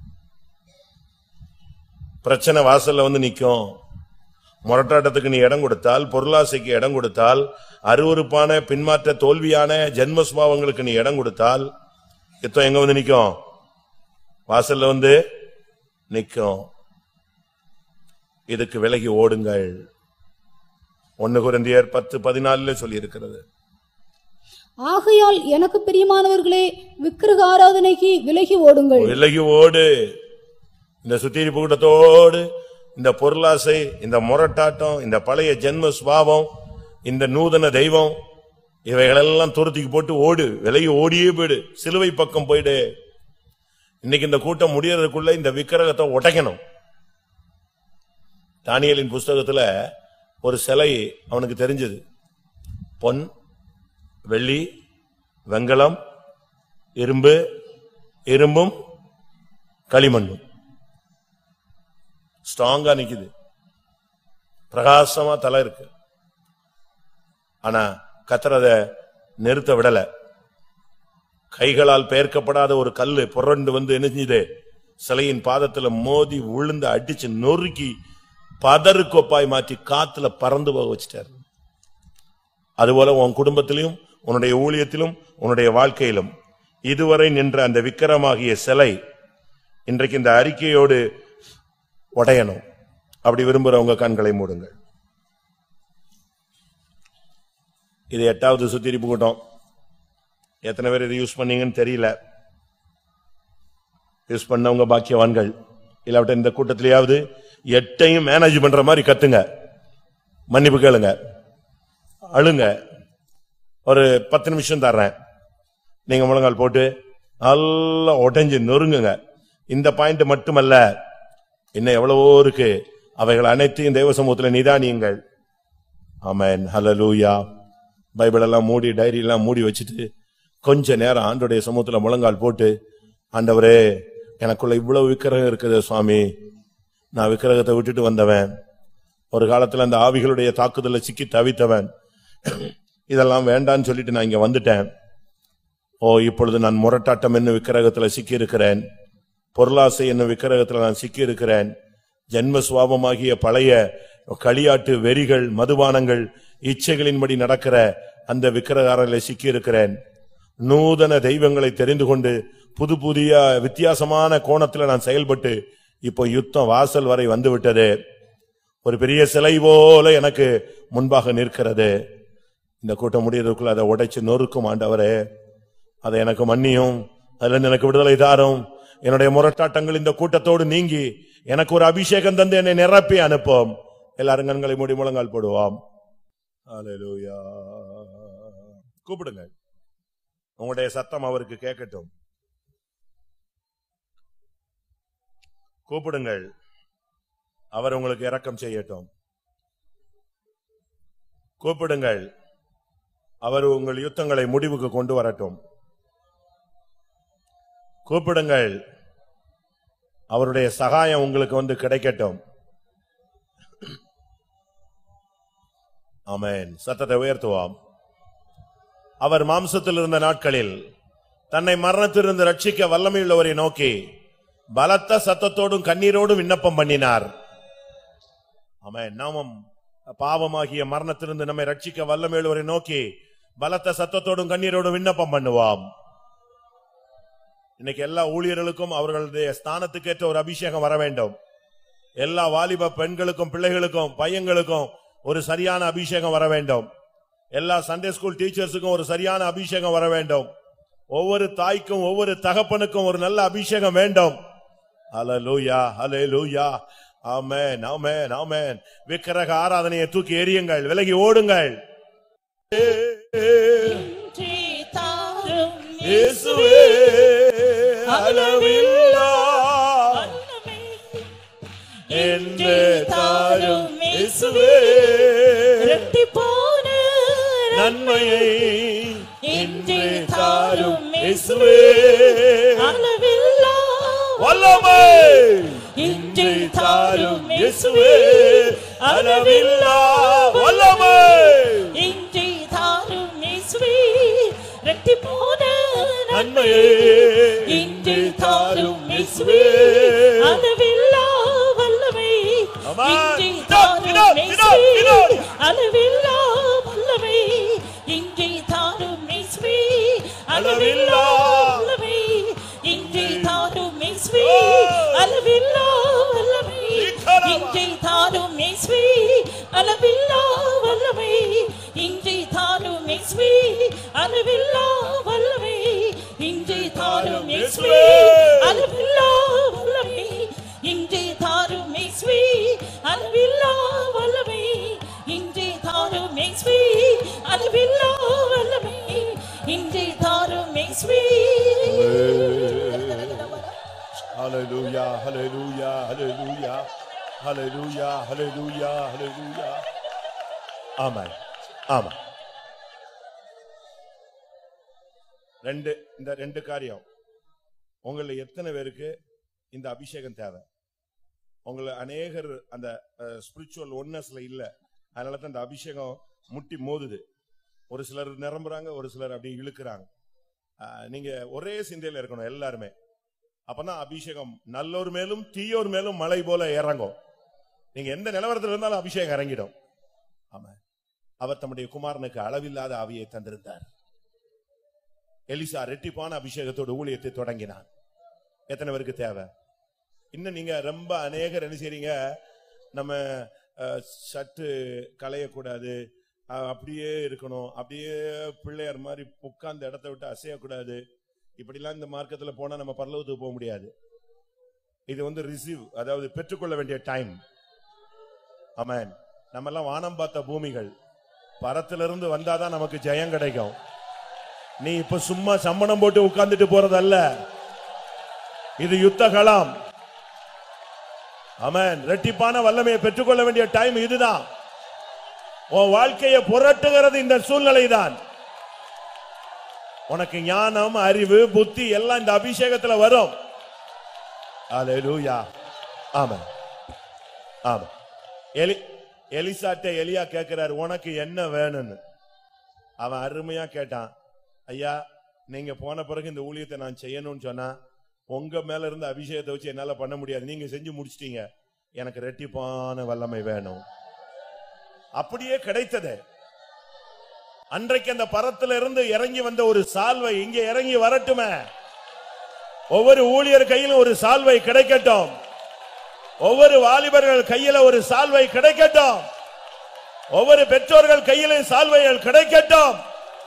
Speaker 1: பிரச்சனை வாசல்ல வந்து நிக்கும் முரட்டாட்டத்துக்கு நீ இடம் கொடுத்தால் பொருளாசைக்கு இடம் கொடுத்தால் அருவருப்பான பின்மாற்ற தோல்வியான ஜென்ம சுபாவங்களுக்கு நீ இடம் கொடுத்தால் யுத்தம் எங்க வந்து நிக்கும் வாசல்ல வந்து நிக்கும் இதுக்கு விலகி ஓடுங்கள் ஒன்னு குருந்தியர் பத்து பதினாலுல சொல்லி இருக்கிறது
Speaker 2: ஆகையால் எனக்கு பிரியமானவர்களே விக்கிரக ஆராதனைக்கு விலகி ஓடுங்கள்
Speaker 1: விலகி ஓடு இந்த சுத்திரிப்பு கூட்டத்தோடு இந்த பொருளாசை இந்த முரட்டாட்டம் இந்த பழைய ஜென்ம சுபாவம் இந்த நூதன தெய்வம் இவைகளெல்லாம் தூரத்துக்கு போட்டு ஓடு விலகி ஓடியே போயிடு சிலுவை பக்கம் போயிடு இன்னைக்கு இந்த கூட்டம் முடியறதுக்குள்ள இந்த விக்கிரகத்தை உடைக்கணும் தானியலின் புஸ்தகத்துல ஒரு சிலை அவனுக்கு தெரிஞ்சது பொன் வெள்ளி வெங்கலம் இரும்பு இரும்பும் களிமண்ணும் ஸ்ட்ராங்கா நிக்குது பிரகாசமா தலை இருக்கு ஆனா கத்தரத நிறுத்த விடல கைகளால் பெயர்க்கப்படாத ஒரு கல்லு புரண்டு வந்து என்ன செஞ்சது சிலையின் பாதத்துல மோதி விழுந்து அடிச்சு நொறுக்கி பதறு கொப்பாய் மாற்றி காத்துல பறந்து போக வச்சிட்டாரு அதுபோல உன் குடும்பத்திலும் உன்னுடைய ஊழியத்திலும் உன்னுடைய வாழ்க்கையிலும் இதுவரை நின்ற அந்த விக்கிரமாகிய சிலை இன்றைக்கு இந்த அறிக்கையோடு உடையணும் அப்படி விரும்புறவங்க கண்களை மூடுங்கள் இது எட்டாவது சுத்திரிப்பு கூட்டம் எத்தனை பேர் இது யூஸ் பண்ணீங்கன்னு தெரியல யூஸ் பண்ணவங்க பாக்கியவான்கள் இல்லாவிட்ட இந்த கூட்டத்திலேயாவது எட்டையும் மேனேஜ் பண்ற மாதிரி கத்துங்க மன்னிப்பு கேளுங்க அழுங்க ஒரு பத்து நிமிஷம் தர்றேன் நீங்க முழங்கால் போட்டு நல்லா உடைஞ்சு நொறுங்குங்க இந்த பாயிண்ட் மட்டுமல்ல இன்னும் எவ்வளவோ இருக்கு அவைகள் அனைத்தையும் தெய்வ சமூகத்தில் நிதானியுங்கள் ஆமென் ஹalleluya பைபிள் எல்லாம் மூடி டைரி எல்லாம் மூடி வச்சுட்டு கொஞ்ச நேரம் ஆண்டோடைய சமூகத்துல முழங்கால் போட்டு ஆண்டவரே எனக்குள்ள இவ்வளவு விக்கிரகம் இருக்குது சுவாமி நான் விக்கிரகத்தை விட்டுட்டு வந்தவன் ஒரு காலத்துல அந்த ஆவிகளுடைய தாக்குதல்ல சிக்கி தவித்தவன் இதெல்லாம் வேண்டான்னு சொல்லிட்டு நான் இங்க வந்துட்டேன் ஓ இப்பொழுது நான் முரட்டாட்டம் என்னும் விக்கிரகத்துல சிக்கி இருக்கிறேன் பொருளாசை என்னும் விக்கிரகத்துல நான் சிக்கி இருக்கிறேன் ஜென்ம சுவாபமாகிய பழைய களியாட்டு வெறிகள் மதுபானங்கள் இச்சைகளின்படி நடக்கிற அந்த விக்கிரகாரில் சிக்கி இருக்கிறேன் நூதன தெய்வங்களை தெரிந்து கொண்டு புது புதிய வித்தியாசமான கோணத்துல நான் செயல்பட்டு இப்போ யுத்தம் வாசல் வரை வந்து விட்டது ஒரு பெரிய சிலை போல எனக்கு முன்பாக நிற்கிறது இந்த கூட்டம் முடியறதுக்குள்ள அதை உடைச்சு நொறுக்கும் ஆண்டவரே அதை எனக்கு மன்னியும் அதுல எனக்கு விடுதலை தாரும் என்னுடைய முரட்டாட்டங்கள் இந்த கூட்டத்தோடு நீங்கி எனக்கு ஒரு அபிஷேகம் தந்து என்னை நிரப்பி அனுப்பும் எல்லாரும் கண்களை மூடி முழங்கால் போடுவோம் ஹalleluya. கூப்பிடுங்க உங்களுடைய சத்தம் அவருக்கு கேட்கட்டும் கூப்பிடுங்கள் அவர் உங்களுக்கு இரக்கம் செய்யட்டும் கூப்பிடுங்கள் அவர் உங்கள் யுத்தங்களை முடிவுக்கு கொண்டு வரட்டும் கூப்பிடுங்கள் அவருடைய சகாயம் உங்களுக்கு வந்து கிடைக்கட்டும் ஆமென் சத்தத்தை உயர்த்துவோம் அவர் மாம்சத்தில் இருந்த நாட்களில் தன்னை மரணத்திலிருந்து ரட்சிக்க வல்லமையுள்ளவரை நோக்கி பலத்த சத்தத்தோடும் கண்ணீரோடும் விண்ணப்பம் பண்ணினார் ஆமென் நாமும் பாவமாகிய மரணத்திலிருந்து நம்மை ரட்சிக்க வல்லமையுள்ளவரை நோக்கி பலத்த சத்தத்தோடும் கண்ணீரோடும் விண்ணப்பம் பண்ணுவோம் இன்னைக்கு எல்லா ஊழியர்களுக்கும் அவர்களுடைய ஸ்தானத்துக்கேற்ற ஒரு அபிஷேகம் வர வேண்டும் எல்லா வாலிப பெண்களுக்கும் பிள்ளைகளுக்கும் பையங்களுக்கும் ஒரு சரியான அபிஷேகம் வர வேண்டும் எல்லா சண்டே ஸ்கூல் டீச்சர்ஸுக்கும் ஒரு சரியான அபிஷேகம் வர வேண்டும் ஒவ்வொரு தாய்க்கும் ஒவ்வொரு தகப்பனுக்கும் ஒரு நல்ல அபிஷேகம் வேண்டும் ஹalleluya ஹalleluya ஆமென் ஆமென் ஆமென் விக்கிரக ஆராதனையை தூக்கி எறியுங்கள் விலகி ஓடுங்கள்
Speaker 3: இன்றி தாரும்
Speaker 1: இயேசுவே அளவில்லா
Speaker 3: வல்லமை.
Speaker 1: என்று தாரும் இயேசுவே
Speaker 3: இரட்டிப்பான
Speaker 1: நன்மையை
Speaker 3: இன்றி தாரும்
Speaker 1: இயேசுவே
Speaker 3: அளவில்லா
Speaker 1: வல்லமை
Speaker 3: இன்றி தாரும்
Speaker 1: இயேசுவே அளவில்லா வல்லமை
Speaker 3: இன்றி தாரும் இயேசுவே ரெட்டி போன
Speaker 1: நன்மையே
Speaker 3: இன்றி தாரும் இயேசுவே அளவில்லா வல்லமை
Speaker 1: ஆமா.
Speaker 3: இன்றி
Speaker 1: இதோ, இதோ,
Speaker 3: தாரும்
Speaker 1: இதோ,
Speaker 3: இயேசுவே
Speaker 1: இதோ.
Speaker 3: அளவில்லா வல்லமை இன்றி தாரும் இயேசுவே அளவில்லா வல்லமை இன்றி தாரும் இயேசுவே அளவில்லா வல்லமை இன்றி தாரும் இயேசுவே அளவில்லா வல்லமை இன்றி தாரும் இயேசுவே அளவில்லா வல்லமை இன்றி தாரும் இயேசுவே அளவில்லா வல்லமை இன்றி தாரும் இயேசுவே அளவில்லா வல்லமை இன்றி தாரும் இயேசுவே அளவில்லா வல்லமை இன்றி தாரும் இயேசுவே
Speaker 1: ஹalleluya ஹalleluya ஹalleluya ஹalleluya ஹalleluya ஹalleluya ஆமென் ஆமென் ரெண்டு இந்த ரெண்டு காரியம் உங்கள எத்தனை பேருக்கு இந்த அபிஷேகம் தேவை உங்களை அநேகர் அந்த ஸ்பிரிச்சுவல் ஒன்னஸ்ல இல்ல அதனால தான் இந்த அபிஷேகம் முட்டி மோதுது ஒரு சிலர் நிரம்புறாங்க ஒரு சிலர் அப்படி இழுக்கிறாங்க அஹ், நீங்க ஒரே சிந்தையில இருக்கணும் எல்லாருமே அப்பதான் அபிஷேகம் நல்லோர் மேலும் தீயோர் மேலும் மலை போல இறங்கும் நீங்க எந்த நிலவரத்தில் இருந்தாலும் அபிஷேகம் இறங்கிடும் ஆமா அவர் தம்முடைய குமாரனுக்கு அளவில்லாத ஆவியை தந்திருந்தார் எலிசா ரெட்டிப்பான அபிஷேகத்தோடு ஊழியத்தை தொடங்கினான் எத்தனை பேருக்கு தேவை இன்னும் நீங்க ரொம்ப அநேகர் என்ன செய்றீங்க நம்ம அஹ், சற்று களையக்கூடாது அஹ், அப்படியே இருக்கணும் அப்படியே பிள்ளையார் மாதிரி உட்கார்ந்த இடத்தை விட்டு அசையக்கூடாது இப்படிலாம் இந்த மார்க்கத்துல போனா நம்ம பரலோகத்துக்கு போக முடியாது இது வந்து ரிசீவ் அதாவது பெற்றுக்கொள்ள வேண்டிய டைம் ஆமென் நம்ம எல்லாம் வானம் பார்த்த பூமிகள் பரத்திலிருந்து வந்தாதான் நமக்கு ஜெயம் கிடைக்கும் நீ இப்ப சும்மா சம்மணம் போட்டு உட்கார்ந்துட்டு போறதல்ல இது யுத்த களம் ஆமென் ரெட்டிப்பான வல்லமையை பெற்றுக்கொள்ள வேண்டிய டைம் இதுதான் உன் வாழ்க்கையை புரட்டுகிறது இந்த சூழ்நிலை தான் உனக்கு ஞானம் அறிவு புத்தி எல்லாம் இந்த அபிஷேகத்துல வரும் அல்லேலூயா ஆமா ஆமா எலி எலிசாட்ட எலியா கேட்கிறார் உனக்கு என்ன வேணும்னு அவன் அருமையா கேட்டான் ஐயா நீங்க போன பிறகு இந்த ஊழியத்தை நான் செய்யணும்னு சொன்னா உங்க மேல இருந்த அபிஷேகத்தை வச்சு என்னால பண்ண முடியாது நீங்க செஞ்சு முடிச்சிட்டீங்க எனக்கு ரெட்டிப்பான வல்லமை வேணும் அப்படியே கிடைத்தது அன்றைக்கு அந்த பரத்துல இருந்து இறங்கி வந்த ஒரு சால்வை இங்கே இறங்கி வரட்டுமே ஒவ்வொரு ஊழியர் கையிலும் ஒரு சால்வை கிடைக்கட்டும் ஒவ்வொரு வாலிபர்கள் கையில ஒரு சால்வை கிடைக்கட்டும் ஒவ்வொரு பெற்றோர்கள் கையிலும் சால்வைகள் கிடைக்கட்டும்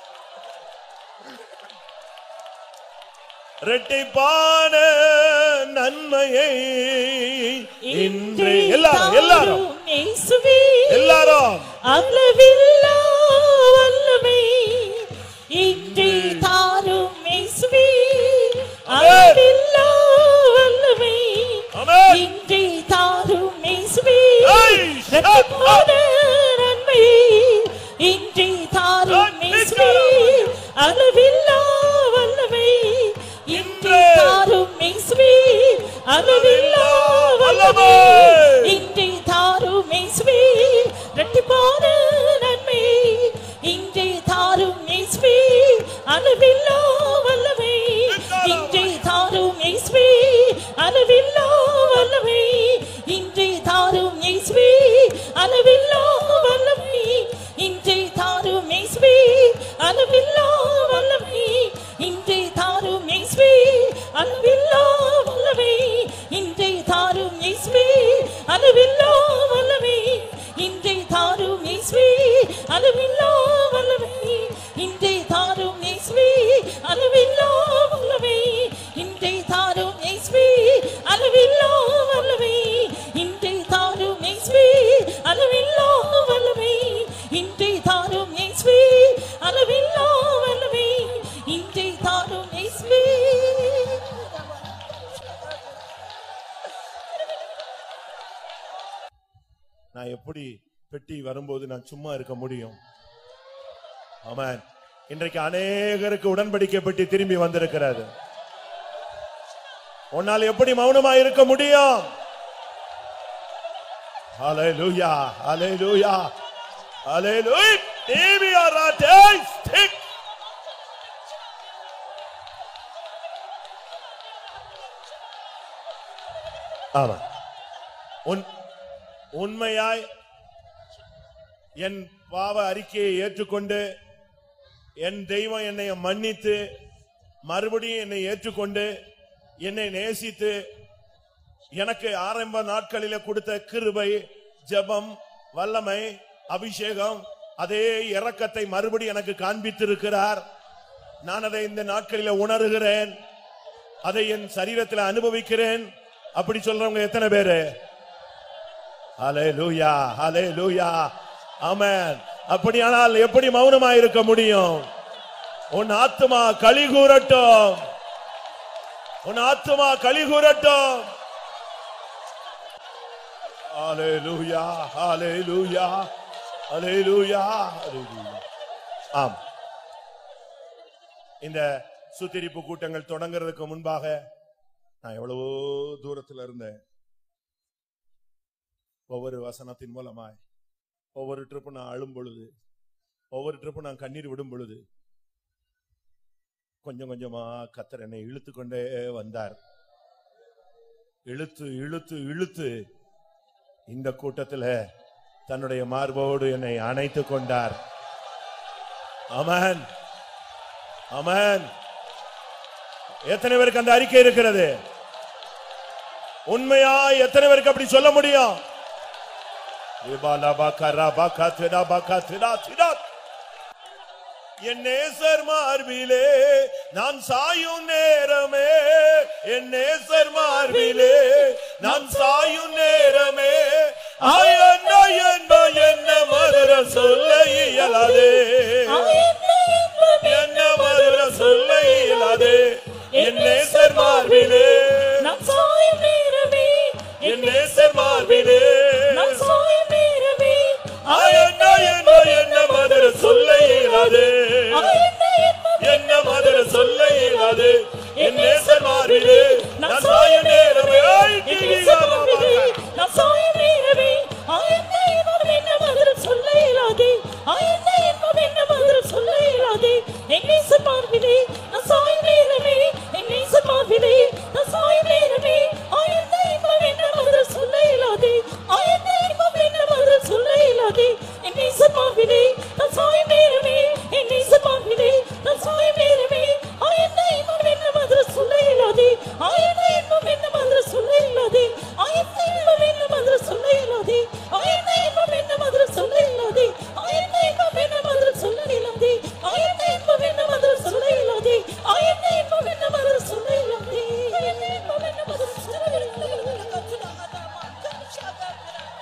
Speaker 1: ரெட்டிப்பான நன்மையை இன்று எல்லாரும் எல்லாரும்
Speaker 3: இயேசுவே
Speaker 1: எல்லாரும்
Speaker 3: அளவில்லா வல்லமை இன்றி தாரும் இயேசுவே அளவில்லா வல்லமை
Speaker 1: ஆமென்.
Speaker 3: இன்றி தாரும் இயேசுவே
Speaker 1: ஏய்,
Speaker 3: இரட்டிப்பான நன்மை இன்றி தாரும் இயேசுவே அளவில்லா வல்லமை இன்றி தாரும் இயேசுவே அளவில்லா வல்லமை இன்றி தாரும் இயேசுவே இரட்டிப்பான நன்மை இன்றி தாரும் இயேசுவே அளவில்லா வல்லமை இன்றி தாரும் இயேசுவே அளவில்லா வல்லமை இன்றி தாரும் இயேசுவே அளவில்லா வல்லமை இன்றி தாரும் இயேசுவே அளவில்லா வல்லமை இன்றி தாரும் இயேசுவே அளவில்லா வல்லமை இன்றி தாரும் இயேசுவே அளவில்லா வல்லமை இன்றி தாரும் இயேசுவே அளவில்லா வல்லமை இன்றி தாரும் இயேசுவே அளவில்லா வல்லமை இன்றி தாரும் இயேசுவே அளவில்லா வல்லமை இன்றி தாரும் இயேசுவே அளவில்லா வல்லமை இன்றி தாரும் இயேசுவே அளவில்லா வல்லமை இன்றி தாரும் இயேசுவே
Speaker 1: நான் எப்படி பெட்டி வரும்போது நான் சும்மா இருக்க முடியும் ஆமென் இன்றைக்கு அநேகருக்கு உடன்படிக்கை பெட்டி திரும்பி வந்திருக்கிறது உன்னால் எப்படி மௌனமா இருக்க முடியும் Hallelujah, hallelujah, hallelujah. Baby, are a stick. ஆமா உன் உண்மையாய் என் பாவ அறிக்கையை ஏற்றுக்கொண்டு என் தெய்வம் என்னை மன்னித்து மறுபடியும் என்னை ஏற்றுக்கொண்டு என்னை நேசித்து எனக்கு ஆரம்ப நாட்களில கொடுத்த கிருபை ஜெபம் வல்லமை அபிஷேகம் அதே இரக்கத்தை மறுபடி எனக்கு காண்பித்திருக்கிறார் நான் அதை இந்த நாட்களில உணர்கிறேன் அதை என் சரீரத்தில் அனுபவிக்கிறேன் அப்படி சொல்றவங்க எத்தனை பேரு ஹலே லூயா ஹலே லூயா ஆமென் அப்படியானால் எப்படி மௌனமா இருக்க முடியும் உன் ஆத்துமா களி கூறட்டும் உன் ஆத்துமா களி கூறட்டும் ஹalleluya ஹalleluya ஹalleluya ஹalleluya ஆம் இந்த சுத்திரிப்பு கூட்டங்கள் தொடங்குறதுக்கு முன்பாக நான் எவ்வளவோ தூரத்துல இருந்தேன் ஒவ்வொரு வசனத்தின் மூலமாய் ஒவ்வொரு ட்ரிப்பு நான் அழும் பொழுது ஒவ்வொரு ட்ரிப்பு நான் கண்ணீர் விடும் பொழுது கொஞ்சம் கொஞ்சமா கத்தர் என்னை இழுத்து கொண்டே வந்தார் இழுத்து இழுத்து இழுத்து இந்த கூட்டத்துல தன்னுடைய மார்போடு என்னை அணைத்து கொண்டார் அமன் அமன் எத்தனை பேருக்கு அந்த அறிக்கை இருக்கிறது உண்மையா எத்தனை பேருக்கு அப்படி சொல்ல முடியும் என் நேசர் மார்பிலே நான் சாயும் நேரமே என் நேசர் மார்பிலே நான் சாயும் நேரமே ஆயன்ன என்ப என்ன மதுர சொல்ல இயலாதே என்ன மதுர சொல்ல இயலாதே என் நேசர் மார்பிலே
Speaker 3: நான் சாயும் நேரமே
Speaker 1: என் நேசர் மார்பிலே
Speaker 3: நான் சாயும் நேரமே
Speaker 1: ஆயன்ன என்ப என்ன மதுர சொல்ல இயலாதே என்ன மதுர சொல்ல இயலாது என் நேசர் மாறிலே நான் சாய நேரமே ஆய் கிளியாரமாக.
Speaker 3: நான் சாயும் நேரமே ஆயத்தை என்பவன் என்ன பதில் சொல்ல இயலாதே ஆயத்தை என்பவன் என்ன பதில் சொல்ல இயலாதே என் நேசர் மார்பிலே நான் சாயும் நேரமே என் நேசர் மார்பிலே நான் சாயும் நேரமே ஆயத்தை என்பவன் என்ன பதில் சொல்ல இயலாதே ஆயத்தை என்பவன் என்ன பதில் சொல்ல இயலாதே என் நேசர் மார்பிலே நான் சாயும் நேரமே என் நேசர் மார்பிலே நான் சாயும் நேரமே ஆயத்தை என்பவன் என்ன பதில் சொல்ல இயலாதே ஆயத்தை என்பவன் என்ன பதில் சொல்ல இயலாதே ஆயத்தை என்பவன் என்ன பதில் சொல்ல இயலாதே ஆயத்தை என்பவன் என்ன பதில் சொல்ல இயலாதே ஆயத்தை என்பவன் என்ன பதில் சொல்ல இயலாதே ஆயத்தை என்பவன் என்ன பதில் சொல்ல இயலாதே ஆயத்தை என்பவன் என்ன பதில் சொல்ல இயலாதே ஆயத்தை என்பவன் என்ன பதில் சொல்ல இயலாதே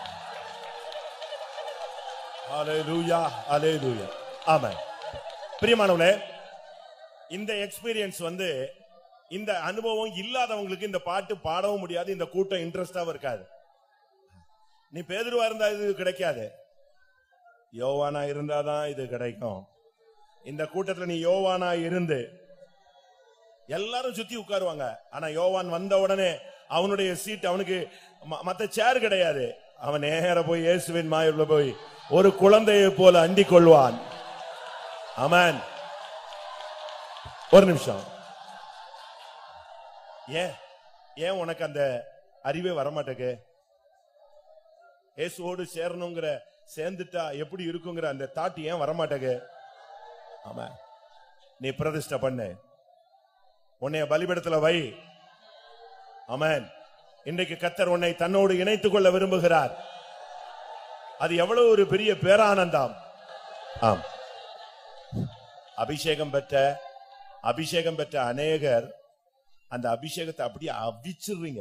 Speaker 1: ஹalleluya ஹalleluya ஆமென் பிரியமானவர்களே இந்த எக்ஸ்பீரியன்ஸ் வந்து இந்த அனுபவம் இல்லாதவங்களுக்கு இந்த பாட்டு பாடவும் முடியாது இந்த கூட்டம் இன்ட்ரெஸ்டாவும் இருக்காது நீ பேதுருவா இருந்தா இது கிடைக்காது யோவானா இருந்தாதான் இது கிடைக்கும் இந்த கூட்டத்துல நீ யோவானா இருந்து எல்லாரும் சுத்தி உட்காருவாங்க ஆனா யோவான் வந்த உடனே அவனுடைய சீட் அவனுக்கு ம- மத்த சேர் கிடையாது அவன் நேர போய் இயேசுவின் மாயுள்ள போய் ஒரு குழந்தையை போல அண்டிக் கொள்வான் அமன் ஒரு நிமிஷம் ஏன் ஏன் உனக்கு அந்த அறிவே வரமாட்டேக்கு இயேசுவோடு சேரணுங்கிற சேர்ந்துட்டா எப்படி இருக்குங்கிற அந்த தாட் ஏன் வரமாட்டேக்கு ஆமா நீ பிரதிஷ்டை பண்ணு உன்னைய பலிபடத்துல வை அமேன் இன்றைக்கு கத்தர் உன்னை தன்னோடு இணைத்துக் கொள்ள விரும்புகிறார் அது எவ்வளவு ஒரு பெரிய பேரானந்தம் ஆம் அபிஷேகம் பெற்ற அபிஷேகம் பெற்ற அநேகர் அந்த அபிஷேகத்தை அப்படியே அவிச்சிடுறீங்க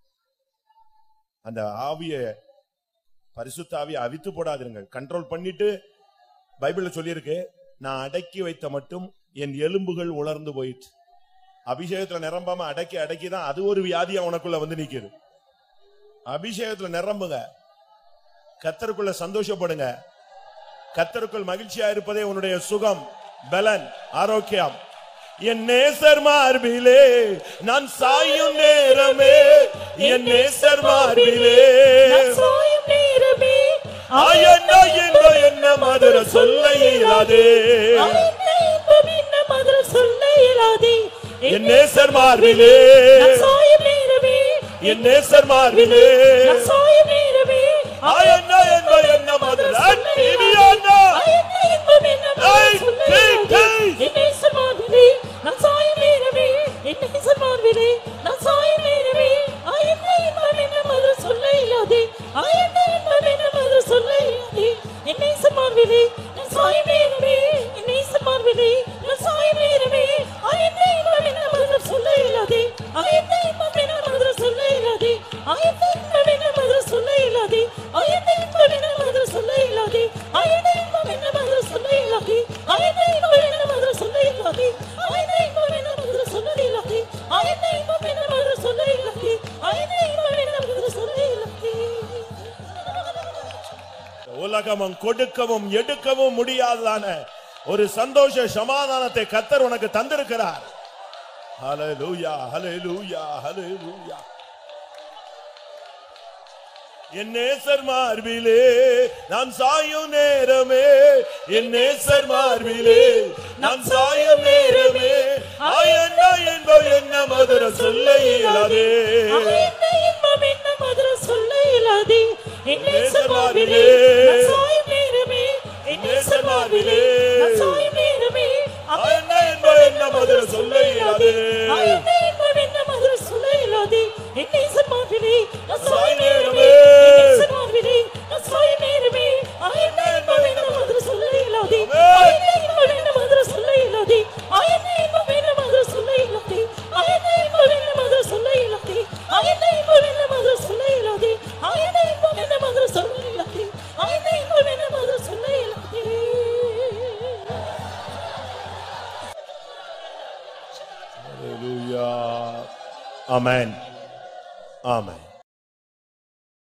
Speaker 1: அந்த ஆவிய பரிசுத்த ஆவியை அவித்து போடாதீங்க கண்ட்ரோல் பண்ணிட்டு பைபிள்ல சொல்லியிருக்கு நான் அடக்கி வைத்த மட்டும் என் எலும்புகள் உலர்ந்து போயிற்று அபிஷேகத்துல நிரம்பாம அடக்கி அடக்கி தான் அது ஒரு வியாதியா உனக்குள்ள வந்து நிக்குது அபிஷேகத்துல நிரம்புங்க கத்தருக்குள்ள சந்தோஷப்படுங்க கத்தருக்குள் மகிழ்ச்சியா இருப்பதே உன்னுடைய சுகம் பலன் ஆரோக்கியம் என் நேசர் மார்பிலே நான் சாயும் நேரமே என் நேசர் மார்பிலே
Speaker 3: நான் சாயும் நேரமே
Speaker 1: ஆயன்னா என்ன என்ன மதுர சொல்ல இயலாதே
Speaker 3: ஆயன்ன இன்பம் என்ன மதுர சொல்ல இயலாதே
Speaker 1: என் நேசர் மார்பிலே
Speaker 3: நான் சாயும் நேரமே
Speaker 1: என் நேசர் மார்பிலே
Speaker 3: நான் சாயும் நேரமே
Speaker 1: ஆயன்னா என்ன என்ன மதுர டிவியானா
Speaker 3: ஆயன்ன இன்பம் என்ன மதுர
Speaker 1: ஏய்,
Speaker 3: சொல்ல
Speaker 1: ஏய்,
Speaker 3: இயலாதே
Speaker 1: ஏய்.
Speaker 3: என்னை சமாதிலே நான் சாயும் நேரமே என்னை சமாதிலே நான் சாயும் நேரமே ஆயன்ன இன்பம் என்ன மதுர சொல்ல இயலாதே ஆயன்ன இன்பம் என்ன மதுர சொல்ல இயலாதே என்னை சமாதிலே நான் சாயும் நேரமே என்னை சமாதிலே நான் சாயும் நேரமே ஆயன்ன இன்பம் என்ன மதுர சொல்ல இயலாதே ஆயன்ன இன்பம் என்ன மதுர சொல்ல இயலாதே ஆயன்ன இன்பம் என்ன மதுர சொல்ல இயலாதே ஆயன்ன இன்பம் என்ன மதுர சொல்ல இயலாதே ஆயன்ன இன்பம் என்ன மதுர சொல்ல இயலாதே ஆயன்ன இன்பம் என்ன மதுர சொல்ல இயலாதே ஆயன்ன இன்பம் என்ன மதுர சொல்ல இயலாதே ஆயன்ன இன்பம் என்ன மதுர சொல்ல இயலாதே ஆயன்ன இன்பம் என்ன மதுர சொல்ல இயலாதே
Speaker 1: உலகமும் கொடுக்கவும் எடுக்கவும் முடியாததான ஒரு சந்தோஷ சமாதானத்தை கத்தர் உனக்கு தந்திருக்கிறார் ஹalleluya ஹalleluya ஹalleluya என் நேசர் மார்பிலே நான் சாயும் நேரமே என் நேசர் மார்பிலே நான் சாயும் நேரமே ஆயன்னா என்பது என்ன மதுர சொல்ல இயலாதே
Speaker 3: ஆயன்ன இன்பம் என்ன மதுர சொல்ல இயலாதே என்னை
Speaker 1: நேச
Speaker 3: சமாதிலே
Speaker 1: மார்பிலே.
Speaker 3: நான் சாயும் நேரமே என்னை சமாதிலே நான் சாயும் நேரமே
Speaker 1: ஆயன்னா என்பது என்ன மதுர சொல்ல இயலாதே
Speaker 3: ஆயன்ன இன்பம் என்ன மதுர சொல்ல இயலாதே என்னை சமாதிலே நான் சாயும் நேரமே
Speaker 1: நேரமே.
Speaker 3: என்னை சமாதிலே நான் சாயும் நேரமே ஆயன்ன இன்பம் என்ன மதுர சொல்ல இயலாதே ஆயன்ன இன்பம் என்ன மதுர சொல்ல இயலாதே ஆயன்ன இன்பம் என்ன மதுர சொல்ல இயலாதே ஆயன்ன இன்பம் என்ன மதுர சொல்ல இயலாதே ஆயன்ன இன்பம் என்ன மதுர சொல்ல இயலாதே ஆயன்ன இன்பம் என்ன மதுர சொல்ல இயலாதே ஆயன்ன இன்பம் என்ன மதுர சொல்ல இயலாதே
Speaker 1: Hallelujah. Amen. Amen.